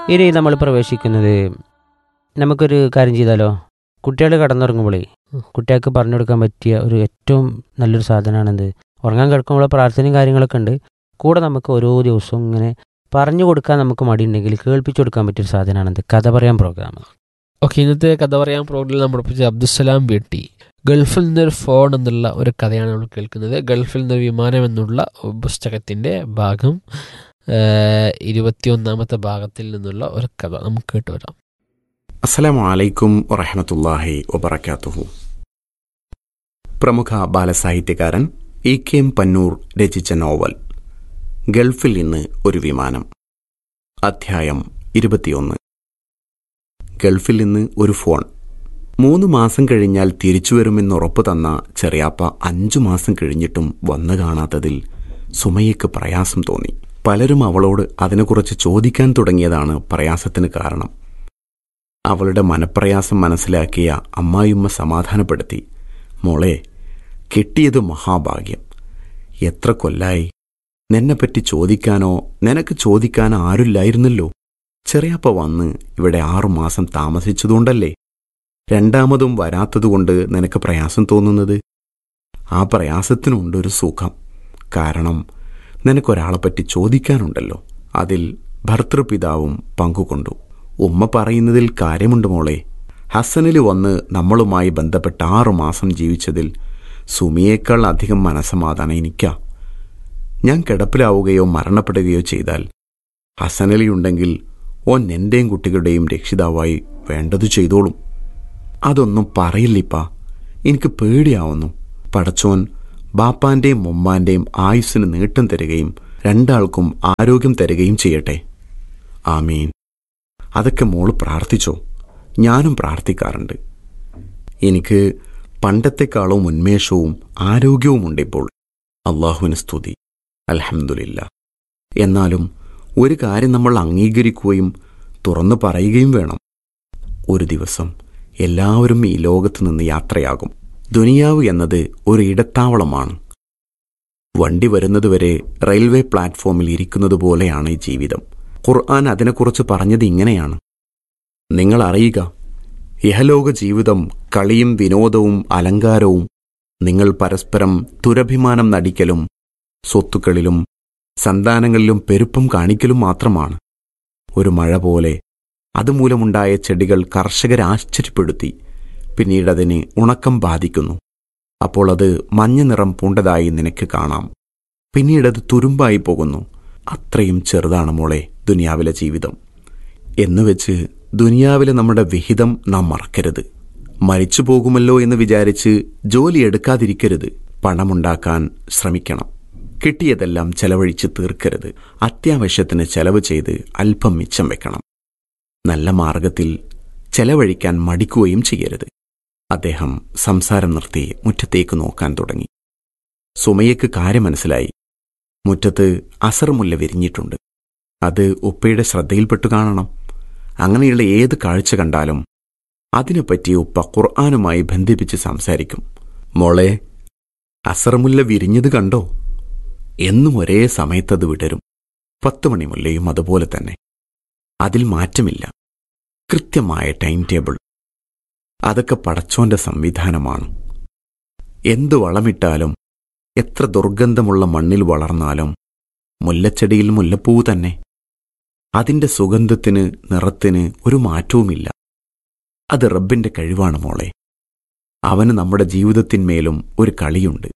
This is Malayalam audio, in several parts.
ഇനി നമ്മൾ പ്രവേശിക്കുന്നത് നമുക്കൊരു കാര്യം ചെയ്താലോ കുട്ടികൾ കടന്നുറങ്ങുമ്പോഴേ കുട്ടികൾക്ക് പറഞ്ഞു കൊടുക്കാൻ പറ്റിയ ഒരു ഏറ്റവും നല്ലൊരു സാധനമാണെന്ത് ഉറങ്ങാൻ കിടക്കുമ്പോൾ പ്രാർത്ഥനയും കാര്യങ്ങളൊക്കെ ഉണ്ട് കൂടെ നമുക്ക് ഓരോ ദിവസവും ഇങ്ങനെ പറഞ്ഞു കൊടുക്കാൻ നമുക്ക് മടിയുണ്ടെങ്കിൽ കേൾപ്പിച്ചു കൊടുക്കാൻ പറ്റിയൊരു സാധനമാണെന്ത് കഥ പറയാൻ പ്രോഗ്രാം ഓക്കെ ഇന്നത്തെ കഥ പറയാൻ പ്രോഗ്രാമിൽ നമ്മൾ പഠിച്ച അബ്ദുസലാം വീട്ടി ഗൾഫിൽ നിന്നൊരു ഫോൺ എന്നുള്ള ഒരു കഥയാണ് നമ്മൾ കേൾക്കുന്നത് ഗൾഫിൽ നിന്നൊരു വിമാനം എന്നുള്ള പുസ്തകത്തിൻ്റെ ഭാഗം ഏഹ്, ഇരുപത്തിയൊന്നാമത്തെ ഭാഗത്തിൽ നിന്നുള്ള ഒരു കഥ നമുക്ക് കേട്ടു വരാം അസ്സലാമു അലൈക്കും വറഹമത്തല്ലാഹി വബറക്കാത്തുഹു പ്രമുഖ ബാലസാഹിത്യകാരൻ ഇ കെ എം പന്നൂർ രചിച്ച നോവൽ ഗൾഫിൽ നിന്ന് ഒരു വിമാനം അധ്യായം ഇരുപത്തിയൊന്ന് ഗൾഫിൽ നിന്ന് ഒരു ഫോൺ മൂന്ന് മാസം കഴിഞ്ഞാൽ തിരിച്ചു വരുമെന്ന് ഉറപ്പ് തന്ന ചെറിയാപ്പ അഞ്ചു മാസം കഴിഞ്ഞിട്ടും വന്നു കാണാത്തതിൽ സുമയ്യക്ക് പ്രയാസം തോന്നി പലരും അവളോട് അതിനെക്കുറിച്ച് ചോദിക്കാൻ തുടങ്ങിയതാണ് പ്രയാസത്തിന് കാരണം അവളുടെ മനപ്രയാസം മനസ്സിലാക്കിയ അമ്മായിയമ്മ സമാധാനപ്പെടുത്തി മോളെ കിട്ടിയത് മഹാഭാഗ്യം എത്ര കൊല്ലായി നിന്നെപ്പറ്റി ചോദിക്കാനോ നിനക്ക് ചോദിക്കാൻ ആരുമില്ലായിരുന്നല്ലോ ചെറിയപ്പ വന്ന് ഇവിടെ ആറുമാസം താമസിച്ചതുകൊണ്ടല്ലേ രണ്ടാമതും വരാത്തതുകൊണ്ട് നിനക്ക് പ്രയാസം തോന്നുന്നത് ആ പ്രയാസത്തിനുണ്ടൊരു സുഖം കാരണം നിനക്കൊരാളെപ്പറ്റി ചോദിക്കാനുണ്ടല്ലോ അതിൽ ഭർത്തൃപിതാവും പങ്കുകൊണ്ടു ഉമ്മ പറയുന്നതിൽ കാര്യമുണ്ട് മോളെ ഹസനിൽ വന്ന് നമ്മളുമായി ബന്ധപ്പെട്ട ആറുമാസം ജീവിച്ചതിൽ സുമിയേക്കാൾ അധികം മനസ്സമാധാനം എനിക്കാ ഞാൻ കിടപ്പിലാവുകയോ മരണപ്പെടുകയോ ചെയ്താൽ ഹസനലിയുണ്ടെങ്കിൽ ഓൻ എൻ്റെയും കുട്ടികളുടെയും രക്ഷിതാവായി വേണ്ടതു ചെയ്തോളും അതൊന്നും പറയില്ലിപ്പാ എനിക്ക് പേടിയാവുന്നു പടച്ചോൻ ബാപ്പാന്റെയും ഉമ്മാന്റെയും ആയുസ്സിന് നീട്ടം തരികയും രണ്ടാൾക്കും ആരോഗ്യം തരികയും ചെയ്യട്ടെ ആമീൻ അതൊക്കെ മോള് പ്രാർത്ഥിച്ചോ ഞാനും പ്രാർത്ഥിക്കാറുണ്ട് എനിക്ക് പണ്ടത്തെക്കാളും ഉന്മേഷവും ആരോഗ്യവുമുണ്ട് ഇപ്പോൾ അള്ളാഹുവിന് സ്തുതി അൽഹംദുലില്ല എന്നാലും ഒരു കാര്യം നമ്മൾ അംഗീകരിക്കുകയും തുറന്നു പറയുകയും വേണം ഒരു ദിവസം എല്ലാവരും ഈ ലോകത്ത് നിന്ന് യാത്രയാകും ദുനിയാവ് എന്നത് ഒരു ഇടത്താവളമാണ് വണ്ടി വരുന്നതുവരെ റെയിൽവേ പ്ലാറ്റ്ഫോമിൽ ഇരിക്കുന്നത് പോലെയാണ് ഈ ജീവിതം ഖുർആൻ അതിനെക്കുറിച്ച് പറഞ്ഞത് ഇങ്ങനെയാണ് നിങ്ങൾ അറിയുക ഇഹലോക ജീവിതം കളിയും വിനോദവും അലങ്കാരവും നിങ്ങൾ പരസ്പരം തുരഭിമാനം നടിക്കലും സ്വത്തുക്കളിലും സന്താനങ്ങളിലും പെരുപ്പം കാണിക്കലും മാത്രമാണ് ഒരു മഴ പോലെ അതുമൂലമുണ്ടായ ചെടികൾ കർഷകരെ ആശ്ചര്യപ്പെടുത്തി പിന്നീടതിന് ഉണക്കം ബാധിക്കുന്നു അപ്പോൾ അത് മഞ്ഞ നിറം പൂണ്ടതായി നിനക്ക് കാണാം പിന്നീടത് തുരുമ്പായി പോകുന്നു അത്രയും ചെറുതാണ് മോളെ ദുനിയാവിലെ ജീവിതം എന്നുവെച്ച് ദുനിയാവിലെ നമ്മുടെ വിഹിതം നാം മറക്കരുത് മരിച്ചു പോകുമല്ലോ എന്ന് വിചാരിച്ച് ജോലി എടുക്കാതിരിക്കരുത് പണമുണ്ടാക്കാൻ ശ്രമിക്കണം കിട്ടിയതെല്ലാം ചെലവഴിച്ച് തീർക്കരുത് അത്യാവശ്യത്തിന് ചെലവ് ചെയ്ത് അല്പം മിച്ചം വെക്കണം നല്ല മാർഗത്തിൽ ചെലവഴിക്കാൻ മടിക്കുകയും ചെയ്യരുത് അദ്ദേഹം സംസാരം നിർത്തി മുറ്റത്തേക്ക് നോക്കാൻ തുടങ്ങി സുമയ്യക്ക് കാര്യം മനസ്സിലായി മുറ്റത്ത് അസർമുല്ല വിരിഞ്ഞിട്ടുണ്ട് അത് ഉപ്പയുടെ ശ്രദ്ധയിൽപ്പെട്ടു കാണണം അങ്ങനെയുള്ള ഏത് കാഴ്ച കണ്ടാലും അതിനെപ്പറ്റി ഉപ്പ ഖുർആാനുമായി ബന്ധിപ്പിച്ച് സംസാരിക്കും മോളെ അസർമുല്ല വിരിഞ്ഞത് കണ്ടോ എന്നും ഒരേ സമയത്തത് വിടരും പത്ത് മണി മുല്ലയും അതുപോലെ തന്നെ അതിൽ മാറ്റമില്ല കൃത്യമായ ടൈം ടേബിൾ അതൊക്കെ പടച്ചോന്റെ സംവിധാനമാണ് എന്തു വളമിട്ടാലും എത്ര ദുർഗന്ധമുള്ള മണ്ണിൽ വളർന്നാലും മുല്ലച്ചെടിയിൽ മുല്ലപ്പൂ തന്നെ അതിന്റെ സുഗന്ധത്തിന് നിറത്തിന് ഒരു മാറ്റവുമില്ല അത് റബ്ബിന്റെ കഴിവാണ് മോളെ അവന് നമ്മുടെ ജീവിതത്തിന്മേലും ഒരു കളിയുണ്ട്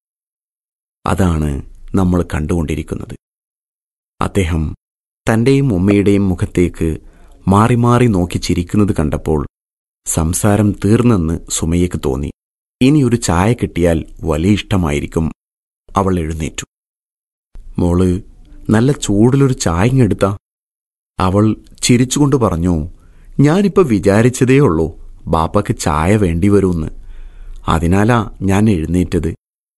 അതാണ് നമ്മൾ കണ്ടുകൊണ്ടിരിക്കുന്നത് അദ്ദേഹം തന്റെയും ഉമ്മയുടെയും മുഖത്തേക്ക് മാറി മാറി നോക്കി ചിരിക്കുന്നത് കണ്ടപ്പോൾ സംസാരം തീർന്നെന്ന് സുമയ്യക്ക് തോന്നി ഇനി ഒരു ചായ കിട്ടിയാൽ വലിയ ഇഷ്ടമായിരിക്കും അവൾ എഴുന്നേറ്റു മോള് നല്ല ചൂടിലൊരു ചായങ്ങെടുത്താ അവൾ ചിരിച്ചുകൊണ്ട് പറഞ്ഞു ഞാനിപ്പോ വിചാരിച്ചതേ ഉള്ളൂ ബാപ്പയ്ക്ക് ചായ വേണ്ടിവരൂന്ന് അതിനാലാ ഞാൻ എഴുന്നേറ്റത്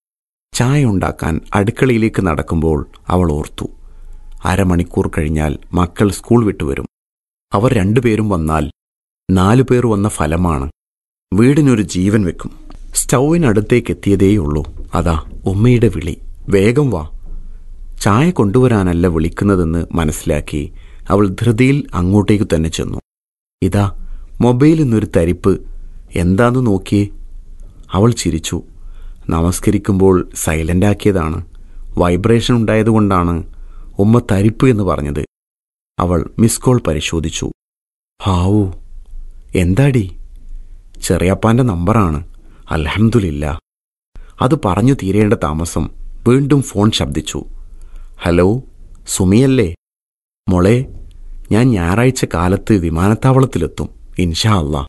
ചായ ഉണ്ടാക്കാൻ അടുക്കളയിലേക്ക് നടക്കുമ്പോൾ അവൾ ഓർത്തു അരമണിക്കൂർ കഴിഞ്ഞാൽ മക്കൾ സ്കൂൾ വിട്ടുവരും അവർ രണ്ടുപേരും വന്നാൽ നാലു പേർ വന്ന ഫലമാണ് വീടിനൊരു ജീവൻ വെക്കും സ്റ്റൗവിനടുത്തേക്ക് എത്തിയതേയുള്ളൂ അതാ ഉമ്മയുടെ വിളി വേഗം വാ ചായ കൊണ്ടുവരാനല്ല വിളിക്കുന്നതെന്ന് മനസ്സിലാക്കി അവൾ ധൃതിയിൽ അങ്ങോട്ടേക്ക് തന്നെ ചെന്നു ഇതാ മൊബൈലിൽ നിന്നൊരു തരിപ്പ് എന്താന്ന് നോക്കിയേ അവൾ ചിരിച്ചു നമസ്കരിക്കുമ്പോൾ സൈലന്റ് ആക്കിയതാണ് വൈബ്രേഷൻ ഉണ്ടായതുകൊണ്ടാണ് ഉമ്മ തരിപ്പ് എന്ന് പറഞ്ഞത് അവൾ മിസ് കോൾ പരിശോധിച്ചു ഹാവൂ എന്താടി ചെറിയപ്പാന്റെ നമ്പറാണ് അൽഹംദുലില്ല അത് പറഞ്ഞു തീരേണ്ട താമസം വീണ്ടും ഫോൺ ശബ്ദിച്ചു ഹലോ സുമിയല്ലേ മോളെ ഞാൻ ഞായറാഴ്ച കാലത്ത് വിമാനത്താവളത്തിലെത്തും ഇൻഷാ അല്ലാ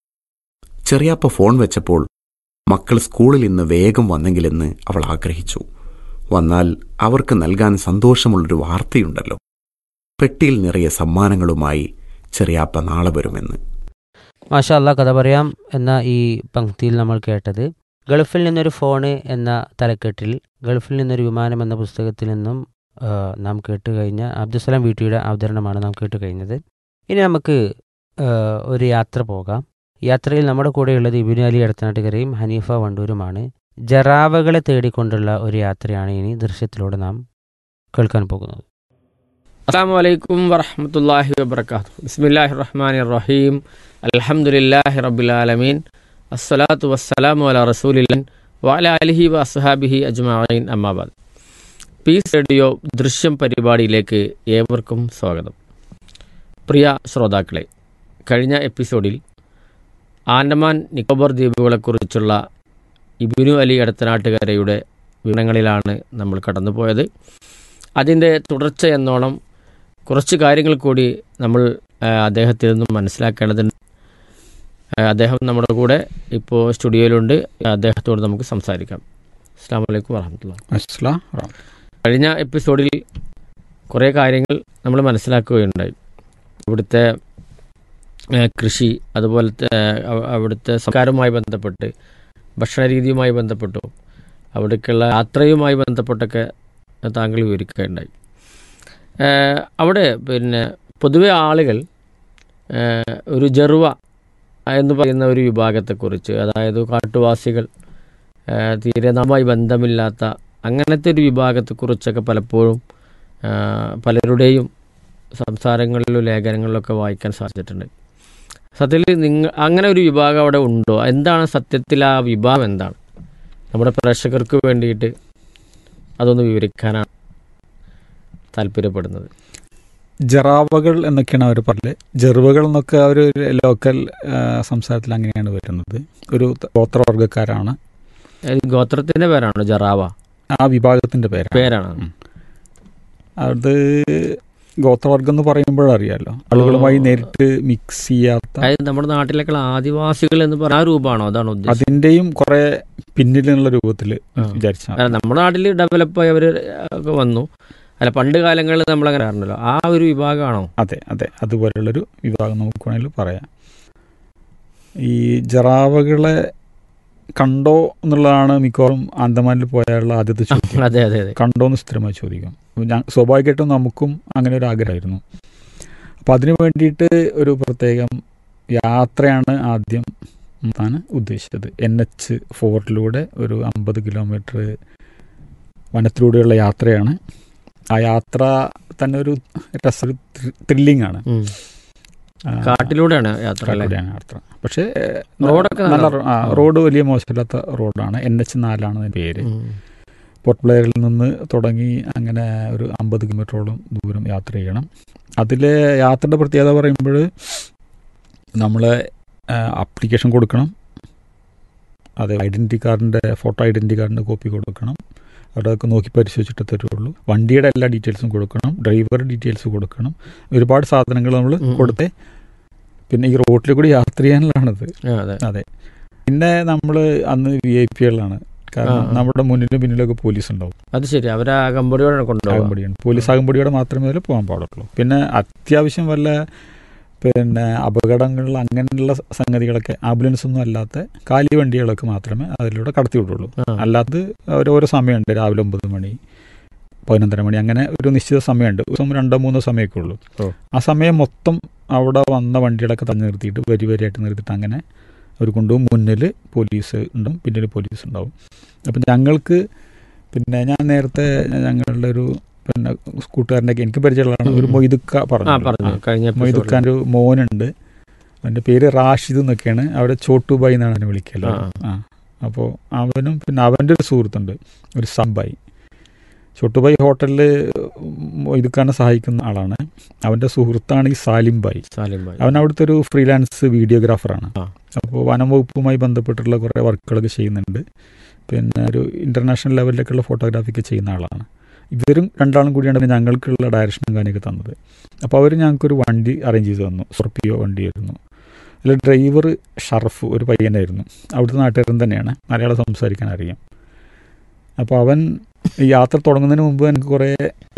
ചെറിയാപ്പ ഫോൺ വെച്ചപ്പോൾ മക്കൾ സ്കൂളിൽ ഇന്ന് വേഗം വന്നെങ്കിലെന്ന് അവൾ ആഗ്രഹിച്ചു വന്നാൽ അവർക്ക് നൽകാൻ സന്തോഷമുള്ളൊരു വാർത്തയുണ്ടല്ലോ പെട്ടിയിൽ നിറയെ സമ്മാനങ്ങളുമായി ചെറിയാപ്പ നാളെ വരുമെന്ന് മാഷാ അല്ലാ കഥ പറയാം എന്ന ഈ പങ്ക്തിയിൽ നമ്മൾ കേട്ടത് ഗൾഫിൽ നിന്നൊരു ഫോണ് എന്ന തലക്കെട്ടിൽ ഗൾഫിൽ നിന്നൊരു വിമാനം എന്ന പുസ്തകത്തിൽ നിന്നും ആ, നാം കേട്ട് കഴിഞ്ഞ അബ്ദുസലാം വീട്ടിയുടെ അവതരണമാണ് നാം കേട്ട് കഴിഞ്ഞത് ഇനി നമുക്ക് ആ, ഒരു യാത്ര പോകാം യാത്രയിൽ നമ്മുടെ കൂടെയുള്ളത് ഇബിനു അലി എടത്തനാട്ടുകരയും ഹനീഫ വണ്ടൂരുമാണ് ജറാവകളെ തേടിക്കൊണ്ടുള്ള ഒരു യാത്രയാണ് ഇനി ദൃശ്യത്തിലൂടെ നാം കേൾക്കാൻ പോകുന്നത് അസ്സാം വലൈക്കും വറഹമത്തല്ലാഹി വബർക്കാത്തു ബിസ്മില്ലാഹി റഹ്മാൻ റഹീം അൽഹംദുലില്ലാഹി റബ്ബിലാലമീൻ അസ്സലാത്തു വസ്സലാമു അല റസൂലില്ലൻ വഅല അലിഹി വ അസ്ഹാബിഹി അജ്മഈൻ അമ്മാബാദ് പീസ് റേഡിയോ ദൃശ്യം പരിപാടിയിലേക്ക് ഏവർക്കും സ്വാഗതം പ്രിയ ശ്രോതാക്കളെ കഴിഞ്ഞ എപ്പിസോഡിൽ ആൻഡമാൻ നിക്കോബർ ദ്വീപുകളെക്കുറിച്ചുള്ള ഇബിനു അലി എടത്തനാട്ടുകരയുടെ വിവരങ്ങളിലാണ് നമ്മൾ കടന്നുപോയത് അതിൻ്റെ തുടർച്ച എന്നോണം കുറച്ച് കാര്യങ്ങൾ കൂടി നമ്മൾ ആ, അദ്ദേഹത്തിൽ നിന്നും മനസ്സിലാക്കേണ്ടതുണ്ട് ആ, അദ്ദേഹം നമ്മുടെ കൂടെ ഇപ്പോൾ സ്റ്റുഡിയോയിലുണ്ട് അദ്ദേഹത്തോട് നമുക്ക് സംസാരിക്കാം അസ്സാം വലൈക്കും വറഹമത്തുള്ള അസ്സലാം കഴിഞ്ഞ എപ്പിസോഡിൽ കുറേ കാര്യങ്ങൾ നമ്മൾ മനസ്സിലാക്കുകയുണ്ടായി ഇവിടുത്തെ ആ, കൃഷി അതുപോലത്തെ ആ, അവ- അവിടുത്തെ സംസ്കാരവുമായി ബന്ധപ്പെട്ട് ഭക്ഷണ രീതിയുമായി ബന്ധപ്പെട്ടു അവിടേക്കുള്ള യാത്രയുമായി ബന്ധപ്പെട്ടൊക്കെ താങ്കൾ വിവരിക്കുകയുണ്ടായി ആ, അവിടെ പിന്നെ പൊതുവെ ആളുകൾ ആ, ഒരു ജെറുവ എന്ന് പറയുന്ന ഒരു വിഭാഗത്തെക്കുറിച്ച് അതായത് കാട്ടുവാസികൾ ആ, തീരെ നമായി ബന്ധമില്ലാത്ത അങ്ങനത്തെ ഒരു വിഭാഗത്തെക്കുറിച്ചൊക്കെ പലപ്പോഴും ആ, പലരുടെയും സംസാരങ്ങളിലും ലേഖനങ്ങളിലൊക്കെ വായിക്കാൻ സാധിച്ചിട്ടുണ്ട് സത്യത്തിൽ നിങ്ങൾ അങ്ങനെ ഒരു വിഭാഗം അവിടെ ഉണ്ടോ എന്താണ് സത്യത്തിൽ ആ വിഭാഗം എന്താണ് നമ്മുടെ പ്രേക്ഷകർക്ക് വേണ്ടിയിട്ട് അതൊന്ന് വിവരിക്കാനാണ് താല്പര്യപ്പെടുന്നത് ജറാവകൾ എന്നൊക്കെയാണ് അവർ പറഞ്ഞത് ജെറുവകൾ എന്നൊക്കെ അവർ ലോക്കൽ ആ, സംസാരത്തിൽ അങ്ങനെയാണ് വരുന്നത് ഒരു ഗോത്രവർഗ്ഗക്കാരാണ് ഇത് ഗോത്രത്തിന്റെ പേരാണോ ജറാവ ആ വിഭാഗത്തിന്റെ പേരാണ് പേരാണ് ഉം. അത് ഗോത്രവർഗം എന്ന് പറയുമ്പോഴറിയാലോ ആളുകളുമായി നേരിട്ട് മിക്സ് ചെയ്യാത്ത അതായത് നമ്മുടെ നാട്ടിലൊക്കെ ആദിവാസികൾ എന്ന് പറഞ്ഞ ആ രൂപമാണോ അതാണോ ഉദ്ദേശം അതിന്റെയും കുറെ പിന്നിലുള്ള രൂപത്തിൽ ആ. വിചാരിച്ചാൽ അല്ല, നമ്മുടെ നാട്ടിൽ ഡെവലപ്പ് ആയി അവർ ഒക്കെ വന്നു അല്ല പണ്ട് കാലങ്ങളിൽ നമ്മൾ അങ്ങനെ ആയിരുന്നല്ലോ ആ ഒരു വിഭാഗമാണോ അതെ അതെ അതുപോലുള്ളൊരു വിഭാഗം നമുക്ക് വേണമെങ്കിൽ പറയാം ഈ ജറാവകളെ കണ്ടോ എന്നുള്ളതാണ് മിക്കവാറും ആന്തമാനിൽ പോയാലുള്ള ആദ്യത്തെ ചോദ്യം അതെ അതെ അതെ കണ്ടോ എന്ന് സ്ഥിരമായി ചോദിക്കും അപ്പോൾ ഞാൻ സ്വാഭാവികമായിട്ടും നമുക്കും അങ്ങനെ ഒരു ആഗ്രഹമായിരുന്നു അപ്പം അതിനു വേണ്ടിയിട്ട് ഒരു പ്രത്യേകം യാത്രയാണ് ആദ്യം താൻ ഉദ്ദേശിച്ചത് എൻ എച്ച് ഫോറിലൂടെ ഒരു അമ്പത് കിലോമീറ്റർ വനത്തിലൂടെയുള്ള യാത്രയാണ് ആ യാത്ര തന്നെ ഒരു രസ ഒരു ത്രില്ലിംഗ് ആണ് ഉം. ആ, കാട്ടിലൂടെയാണ് യാത്ര അല്ലേ കാട്ടിലൂടെയാണ് യാത്ര പക്ഷേ റോഡൊക്കെ നല്ല നല്ല- റോ- ആ, ആ. റോഡ് വലിയ മോശമില്ലാത്ത റോഡാണ് എൻ എച്ച് നാലാണ് അതിന്റെ പേര് ഉം. പോർട്ട് പ്ലെയറിൽ നിന്ന് തുടങ്ങി അങ്ങനെ ഒരു അമ്പത് കിലോമീറ്ററോളം ദൂരം യാത്ര ചെയ്യണം അതിലെ യാത്രയുടെ പ്രത്യേകത പറയുമ്പോൾ നമ്മൾ അപ്ലിക്കേഷൻ കൊടുക്കണം അത് ഐഡൻറ്റി കാർഡിൻ്റെ ഫോട്ടോ ഐഡൻറ്റി കാർഡിൻ്റെ കോപ്പി കൊടുക്കണം അവിടെയൊക്കെ നോക്കി പരിശോധിച്ചിട്ട് തരുള്ളൂ വണ്ടിയുടെ എല്ലാ ഡീറ്റെയിൽസും കൊടുക്കണം ഡ്രൈവർ ഡീറ്റെയിൽസ് കൊടുക്കണം ഒരുപാട് സാധനങ്ങൾ നമ്മൾ ഉം. കൊടുത്തേ പിന്നെ ഈ റോട്ടിൽ കൂടി യാത്ര ചെയ്യാനുള്ളതാണത് ആ, അതെ അതെ പിന്നെ നമ്മൾ അന്ന് വി ഐ പികളാണ് കാരണം ആ, ആ. നമ്മുടെ മുന്നിലും പിന്നിലൊക്കെ പോലീസ് ഉണ്ടാവും അത് ശരി അവരെ ആ കമ്പടിയോടെ കൊണ്ടുപോകാം അകമ്പടിയാണ് പോലീസ് അകമ്പടിയോടെ മാത്രമേ അതിൽ പോകാൻ പാടുള്ളൂ പിന്നെ അത്യാവശ്യം വല്ല പിന്നെ അപകടങ്ങൾ അങ്ങനെയുള്ള സംഗതികളൊക്കെ ആംബുലൻസ് ഒന്നും അല്ലാത്ത കാലി വണ്ടികളൊക്കെ മാത്രമേ അതിലൂടെ കടത്തി വിടുള്ളൂ ആ. അല്ലാത്തത് ഓരോരോ സമയമുണ്ട് രാവിലെ ഒമ്പത് മണി പതിനൊന്നര മണി അങ്ങനെ ഒരു നിശ്ചിത സമയമുണ്ട് ദിവസം രണ്ടോ മൂന്നോ സമയമൊക്കെ ഉള്ളൂ ഓ. ആ സമയം മൊത്തം അവിടെ വന്ന വണ്ടികളൊക്കെ തങ്ങി നിർത്തിയിട്ട് വരി വരിയായിട്ട് നിർത്തിയിട്ട് അങ്ങനെ അവർ കൊണ്ടുപോകും മുന്നിൽ പോലീസ് ഉണ്ടാവും പിന്നിൽ പോലീസ് ഉണ്ടാവും അപ്പം ഞങ്ങൾക്ക് പിന്നെ ഞാൻ നേരത്തെ ഞങ്ങളുടെ ഒരു പിന്നെ കൂട്ടുകാരൻ്റെ ഒക്കെ എനിക്ക് പരിചയമുള്ളതാണ് ഒരു ഉം. മൊയ്തുക്ക ആ പറഞ്ഞു പറഞ്ഞു കഴിഞ്ഞ മൊയ്തുക്കാൻ ഒരു മോനുണ്ട് അവൻ്റെ പേര് റാഷിദ് എന്നൊക്കെയാണ് അവിടെ ചോട്ടുബായി എന്നാണ് അവനെ വിളിക്കല് ആ. ആ അപ്പോൾ അവനും പിന്നെ അവൻ്റെ ഒരു സുഹൃത്തുണ്ട് ഒരു സംബായി ചോട്ടുബായി ഹോട്ടലിൽ മൊയ്തുക്കാനെ സഹായിക്കുന്ന ആളാണ് അവൻ്റെ സുഹൃത്താണ് ഈ സാലിം ബായി സാലിം ഭായി അവൻ അവിടുത്തെ ഒരു ഫ്രീലാൻസ് വീഡിയോഗ്രാഫറാണ് ആ. അപ്പോൾ വനം വകുപ്പുമായി ബന്ധപ്പെട്ടുള്ള കുറേ വർക്കുകളൊക്കെ ചെയ്യുന്നുണ്ട് പിന്നെ ഒരു ഇൻ്റർനാഷണൽ ലെവലിലേക്കുള്ള ഫോട്ടോഗ്രാഫിയൊക്കെ ചെയ്യുന്ന ആളാണ് ഇവരും രണ്ടാളും കൂടിയാണ് ഞങ്ങൾക്കുള്ള ഡയറക്ഷനും കാര്യമൊക്കെ തന്നത് അപ്പോൾ അവർ ഞങ്ങൾക്കൊരു വണ്ടി അറേഞ്ച് ചെയ്ത് തന്നു സ്കോർപ്പിയോ വണ്ടിയായിരുന്നു അതിൽ ഡ്രൈവർ ഷറഫ് ഒരു പയ്യനായിരുന്നു അവിടുത്തെ നാട്ടുകാരൻ തന്നെയാണ് മലയാളം സംസാരിക്കാൻ അറിയാം അപ്പോൾ അവൻ ഈ യാത്ര തുടങ്ങുന്നതിന് മുമ്പ് എനിക്ക് കുറേ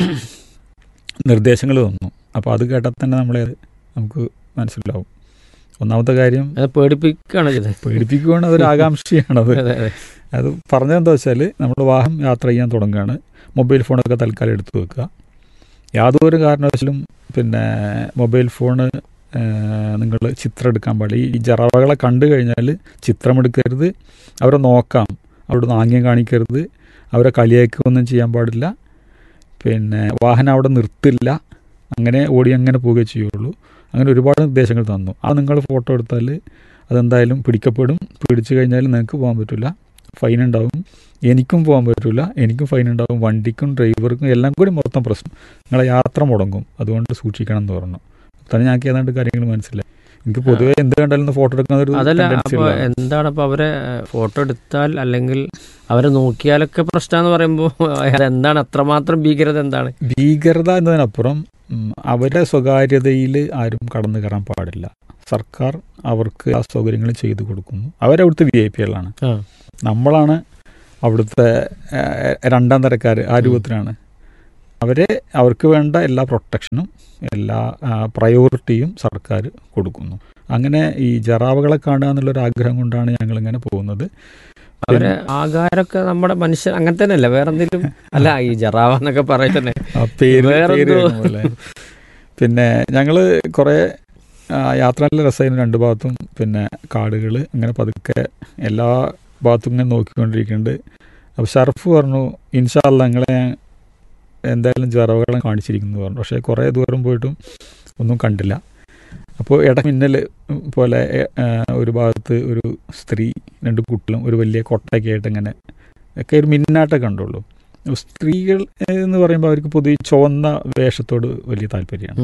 നിർദ്ദേശങ്ങൾ തന്നു അപ്പോൾ അത് കേട്ടാൽ തന്നെ നമ്മളെ നമുക്ക് മനസ്സിലാവും ഒന്നാമത്തെ കാര്യം അത് പേടിപ്പിക്കുകയാണ് ചെയ്തത് പേടിപ്പിക്കുകയാണ് അതൊരു ആകാംക്ഷയാണത് അതെ അതെ അത് പറഞ്ഞതെന്താ വെച്ചാൽ നമ്മൾ വാഹനം യാത്ര ചെയ്യാൻ തുടങ്ങുകയാണ് മൊബൈൽ ഫോണൊക്കെ തൽക്കാലം എടുത്തു വെക്കുക യാതൊരു കാരണവശാലും പിന്നെ മൊബൈൽ ഫോണ് നിങ്ങൾ ചിത്രം എടുക്കാൻ പാടില്ല ഈ ജറവകളെ കണ്ടു കഴിഞ്ഞാൽ ചിത്രമെടുക്കരുത് അവരെ നോക്കാം അവരോട് ആംഗ്യം കാണിക്കരുത് അവരെ കളിയാക്കുകയൊന്നും ചെയ്യാൻ പാടില്ല പിന്നെ വാഹനം അവിടെ നിർത്തില്ല അങ്ങനെ ഓടി അങ്ങനെ പോവുകയെ ചെയ്യുള്ളൂ അങ്ങനെ ഒരുപാട് നിർദ്ദേശങ്ങൾ തന്നു ആ നിങ്ങൾ ഫോട്ടോ എടുത്താൽ അതെന്തായാലും പിടിക്കപ്പെടും പിടിച്ചു കഴിഞ്ഞാൽ നിങ്ങൾക്ക് പോകാൻ പറ്റില്ല ഫൈൻ ഉണ്ടാവും എനിക്കും പോകാൻ പറ്റില്ല എനിക്കും ഫൈൻ ഉണ്ടാവും വണ്ടിക്കും ഡ്രൈവർക്കും എല്ലാം കൂടി മൊത്തം പ്രശ്നം നിങ്ങളെ യാത്ര മുടങ്ങും അതുകൊണ്ട് സൂക്ഷിക്കണം എന്ന് പറഞ്ഞു തന്നെ ഞങ്ങൾക്ക് ഏതാണ്ട് കാര്യങ്ങൾ മനസ്സിലായി എനിക്ക് പൊതുവേ എന്ത് കണ്ടാലും ഫോട്ടോ എടുക്കുന്ന ഒരു അതല്ല tendency അപ്പൊ ഉള്ളതാണ്. എന്താണ് അപ്പൊ അവരെ ഫോട്ടോ എടുത്താൽ അല്ലെങ്കിൽ അവരെ നോക്കിയാലൊക്കെ പ്രശ്നമെന്ന് പറയുമ്പോൾ എന്താണ് അത്രമാത്രം ഭീകരത എന്താണ് ഭീകരത എന്നതിനപ്പുറം ഉം, അവരുടെ സ്വകാര്യതയിൽ ആരും കടന്നു കയറാൻ പാടില്ല സർക്കാർ അവർക്ക് ആ സൗകര്യങ്ങൾ ചെയ്തു കൊടുക്കുന്നു അവരവിടുത്തെ വി ഐ പികളാണ് ആ. നമ്മളാണ് അവിടുത്തെ ഏഹ്, രണ്ടാം തരക്കാർ ആ ഉം. രൂപത്തിലാണ് അവരെ അവർക്ക് വേണ്ട എല്ലാ പ്രൊട്ടക്ഷനും എല്ലാ പ്രയോറിറ്റിയും സർക്കാർ കൊടുക്കുന്നു അങ്ങനെ ഈ ജറാവകളെ കാണുക എന്നുള്ളൊരു ആഗ്രഹം കൊണ്ടാണ് ഞങ്ങളിങ്ങനെ പോകുന്നത് അവരെ ആകാരമൊക്കെ നമ്മുടെ മനുഷ്യൻ അങ്ങനെ തന്നെയല്ല വേറെ എന്തെങ്കിലും അല്ല ഈ ജറാവ എന്നൊക്കെ പറയുന്നത് ആ പേര് വേറെന്തോ. പേര് കേൾക്കുമ്പോൾ അല്ലേ? പിന്നെ ഞങ്ങൾ കുറേ യാത്ര നല്ല രസമായിരുന്നു രണ്ട് ഭാഗത്തും പിന്നെ കാടുകൾ അങ്ങനെ പതുക്കെ എല്ലാ ഭാഗത്തും ഇങ്ങനെ നോക്കിക്കൊണ്ടിരിക്കുന്നുണ്ട് അപ്പോൾ ഷർഫ് പറഞ്ഞു ഇൻഷാല്ല നിങ്ങളെ ഞാൻ എന്തായാലും ജറവുകളെ കാണിച്ചിരിക്കുന്നു പറഞ്ഞു പക്ഷേ കുറേ ദൂരം പോയിട്ടും ഒന്നും കണ്ടില്ല അപ്പോൾ ഇട മിന്നൽ പോലെ ആ, ഒരു ഭാഗത്ത് ഒരു സ്ത്രീ രണ്ട് കുട്ടികളും ഒരു വലിയ കൊട്ടയൊക്കെ ആയിട്ട് ഇങ്ങനെ ഒക്കെ ഒരു മിന്നാട്ടേ കണ്ടുള്ളൂ സ്ത്രീകൾ എന്ന് പറയുമ്പോൾ അവർക്ക് പൊതുവെ ചുവന്ന വേഷത്തോട് വലിയ താല്പര്യമാണ്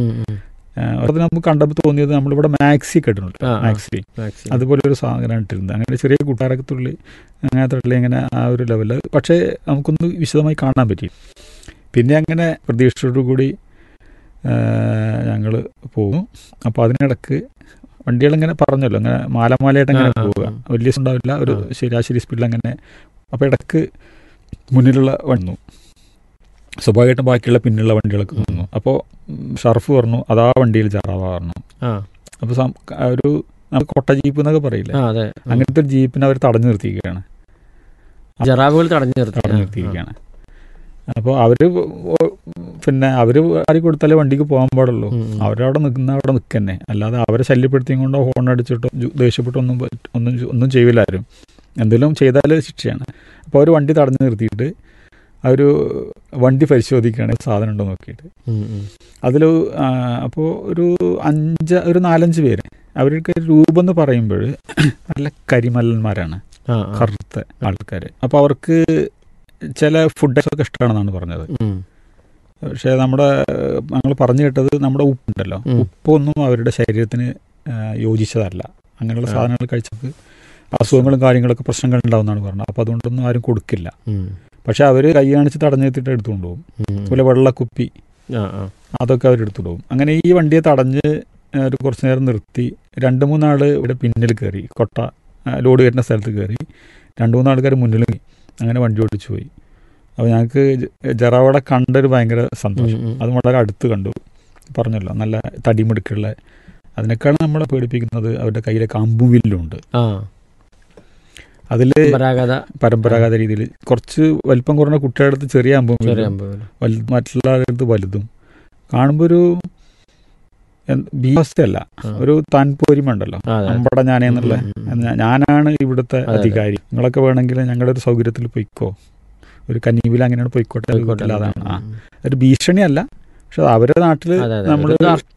അത് നമുക്ക് കണ്ടപ്പോൾ തോന്നിയത് നമ്മളിവിടെ മാക്സി കെട്ടുന്നുണ്ട് ആ, ആ. മാക്സി അതുപോലെ ഒരു സാധനം ഇട്ടിരുന്നത് അങ്ങനെ ചെറിയ കൂട്ടാരൊക്കെ തുള്ളി അങ്ങനത്തെ ഉള്ളി ഇങ്ങനെ ആ ഒരു ലെവല് പക്ഷേ നമുക്കൊന്ന് വിശദമായി കാണാൻ പറ്റി പിന്നെ അങ്ങനെ പ്രതീക്ഷയോടു കൂടി ഞങ്ങൾ പോകും അപ്പോൾ അതിനിടക്ക് വണ്ടികളിങ്ങനെ പറഞ്ഞല്ലോ അങ്ങനെ മാലമാലയായിട്ട് അങ്ങനെ ആ, ആ, പോവുക ആ. വലിയ ഉണ്ടാവില്ല ഒരു ആ. ശരാശരി സ്പീഡിൽ അങ്ങനെ അപ്പോൾ ഇടക്ക് മുന്നിലുള്ള വന്നു സ്വാഭാവികമായിട്ടും ബാക്കിയുള്ള പിന്നിലുള്ള വണ്ടികളൊക്കെ ഉം. നിന്നു അപ്പോൾ ഷർഫ് പറഞ്ഞു അതാ വണ്ടിയിൽ ചാറാവ പറഞ്ഞു ആ അപ്പോൾ സം- ഒരു നമുക്ക് കൊട്ട ജീപ്പ് എന്നൊക്കെ പറയില്ലേ ആ, അതെ അങ്ങനത്തെ ഒരു ജീപ്പിനെ അവർ തടഞ്ഞു നിർത്തിയിരിക്കുകയാണ് ജറാബുകൾ തടഞ്ഞു നിർത്തി തടഞ്ഞു നിർത്തിയിരിക്കുകയാണ് അപ്പോൾ അവർ പിന്നെ അവർ ആരി കൊടുത്താലേ വണ്ടിക്ക് പോകാൻ പാടുള്ളൂ ഉം, ഉം. അവരവിടെ നിൽക്കുന്ന അവിടെ നിൽക്കന്നെ അല്ലാതെ അവരെ ശല്യപ്പെടുത്തിയും കൊണ്ടോ ഹോൺ അടിച്ചിട്ടോ ജു- ദേഷ്യപ്പെട്ടോ ഒന്നും പറ്റ- ഒന്നും ചെ- ഒന്നും ചെയ്യില്ല ആരും എന്തെങ്കിലും ചെയ്താൽ ശിക്ഷയാണ് അപ്പോൾ അവർ വണ്ടി തടഞ്ഞു നിർത്തിയിട്ട് അവർ വണ്ടി പരിശോധിക്കുകയാണ് സാധനം ഉണ്ടോ നോക്കിയിട്ട് ഉം, ഉം. അതിൽ അപ്പോൾ ഒരു അഞ്ച് ഒരു നാലഞ്ച് പേര് അവർക്ക് രൂപം എന്ന് പറയുമ്പോൾ നല്ല കരിമല്ലന്മാരാണ് ആ, ആ. കറുത്ത ആൾക്കാർ അപ്പോൾ അവർക്ക് ചില ഫുഡൊക്കെ ഇഷ്ടമാണെന്നാണ് പറഞ്ഞത് ഉം. പക്ഷേ നമ്മുടെ ഞങ്ങൾ പറഞ്ഞു കേട്ടത് നമ്മുടെ ഉപ്പുണ്ടല്ലോ ഉം. ഉപ്പൊന്നും അവരുടെ ശരീരത്തിന് ആ, യോജിച്ചതല്ല അങ്ങനെയുള്ള ആ. സാധനങ്ങൾ കഴിച്ചപ്പോൾ അസുഖങ്ങളും കാര്യങ്ങളൊക്കെ പ്രശ്നങ്ങൾ ഉണ്ടാവുമെന്നാണ് പറഞ്ഞത് അപ്പോൾ അതുകൊണ്ടൊന്നും ആരും കൊടുക്കില്ല ഉം. പക്ഷെ അവർ കൈ കാണിച്ച് തടഞ്ഞു നിർത്തിയിട്ട് എടുത്തുകൊണ്ട് പോകും ഉം. അതുപോലെ വെള്ളക്കുപ്പി ആ, ആ. അതൊക്കെ അവർ എടുത്തുകൊണ്ട് പോകും അങ്ങനെ ഈ വണ്ടിയെ തടഞ്ഞ് ആ, ഒരു കുറച്ച് നേരം നിർത്തി രണ്ട് മൂന്നാൾ ഇവിടെ പിന്നിൽ കയറി കൊട്ട ആ, ലോഡ് വരുന്ന സ്ഥലത്ത് കയറി രണ്ട് മൂന്ന് ആൾക്കാർ മുന്നിൽ കയറി. അങ്ങനെ വണ്ടി ഓടിച്ചു പോയി അപ്പോൾ ഞങ്ങൾക്ക് ജറാവടെ കണ്ടൊരു ഭയങ്കര സന്തോഷം ഉം, ഉം. അത് വളരെ അടുത്ത് കണ്ടു പറഞ്ഞല്ലോ നല്ല തടിമിടുക്കുള്ള അതിനേക്കാളും നമ്മളെ പേടിപ്പിക്കുന്നത് അവരുടെ കയ്യിലെ കമ്പുവില്ലുണ്ട് ആ അതിൽ പരമ്പരാഗത പരമ്പരാഗത രീതിയിൽ കുറച്ച് വലിപ്പം കുറഞ്ഞ കുട്ടികളുടെ അടുത്ത് ചെറിയ ചെറിയ അമ്പും അമ്പുകൾ. വലു മറ്റുള്ള ആളുടെ വലുതും കാണുമ്പോൾ ഒരു എന്ത് ഭീവസ്ഥയല്ല ആ. ഒരു താൻപോരിമ ഉണ്ടല്ലോ ആ, അതെ. അമ്പട ഞാനേന്നുള്ള ഉം, ഉം, ഉം. ഞാനാണ് ഇവിടുത്തെ അതെ. അധികാരി നിങ്ങളൊക്കെ വേണമെങ്കിൽ ഞങ്ങളുടെ ഒരു സൗകര്യത്തിൽ പൊയ്ക്കോ ഒരു കന്നീവിൽ അങ്ങനെയാണ് പോയിക്കോട്ടെ എന്ന പോയിക്കോട്ടെ. രൂപത്തിൽ അതാണ് ആ ഉം. ഒരു ഭീഷണിയല്ല പക്ഷെ അവരുടെ നാട്ടിൽ അതെ, അതെ. നമ്മൾ ഒരു ധാർഷ്ട്യം.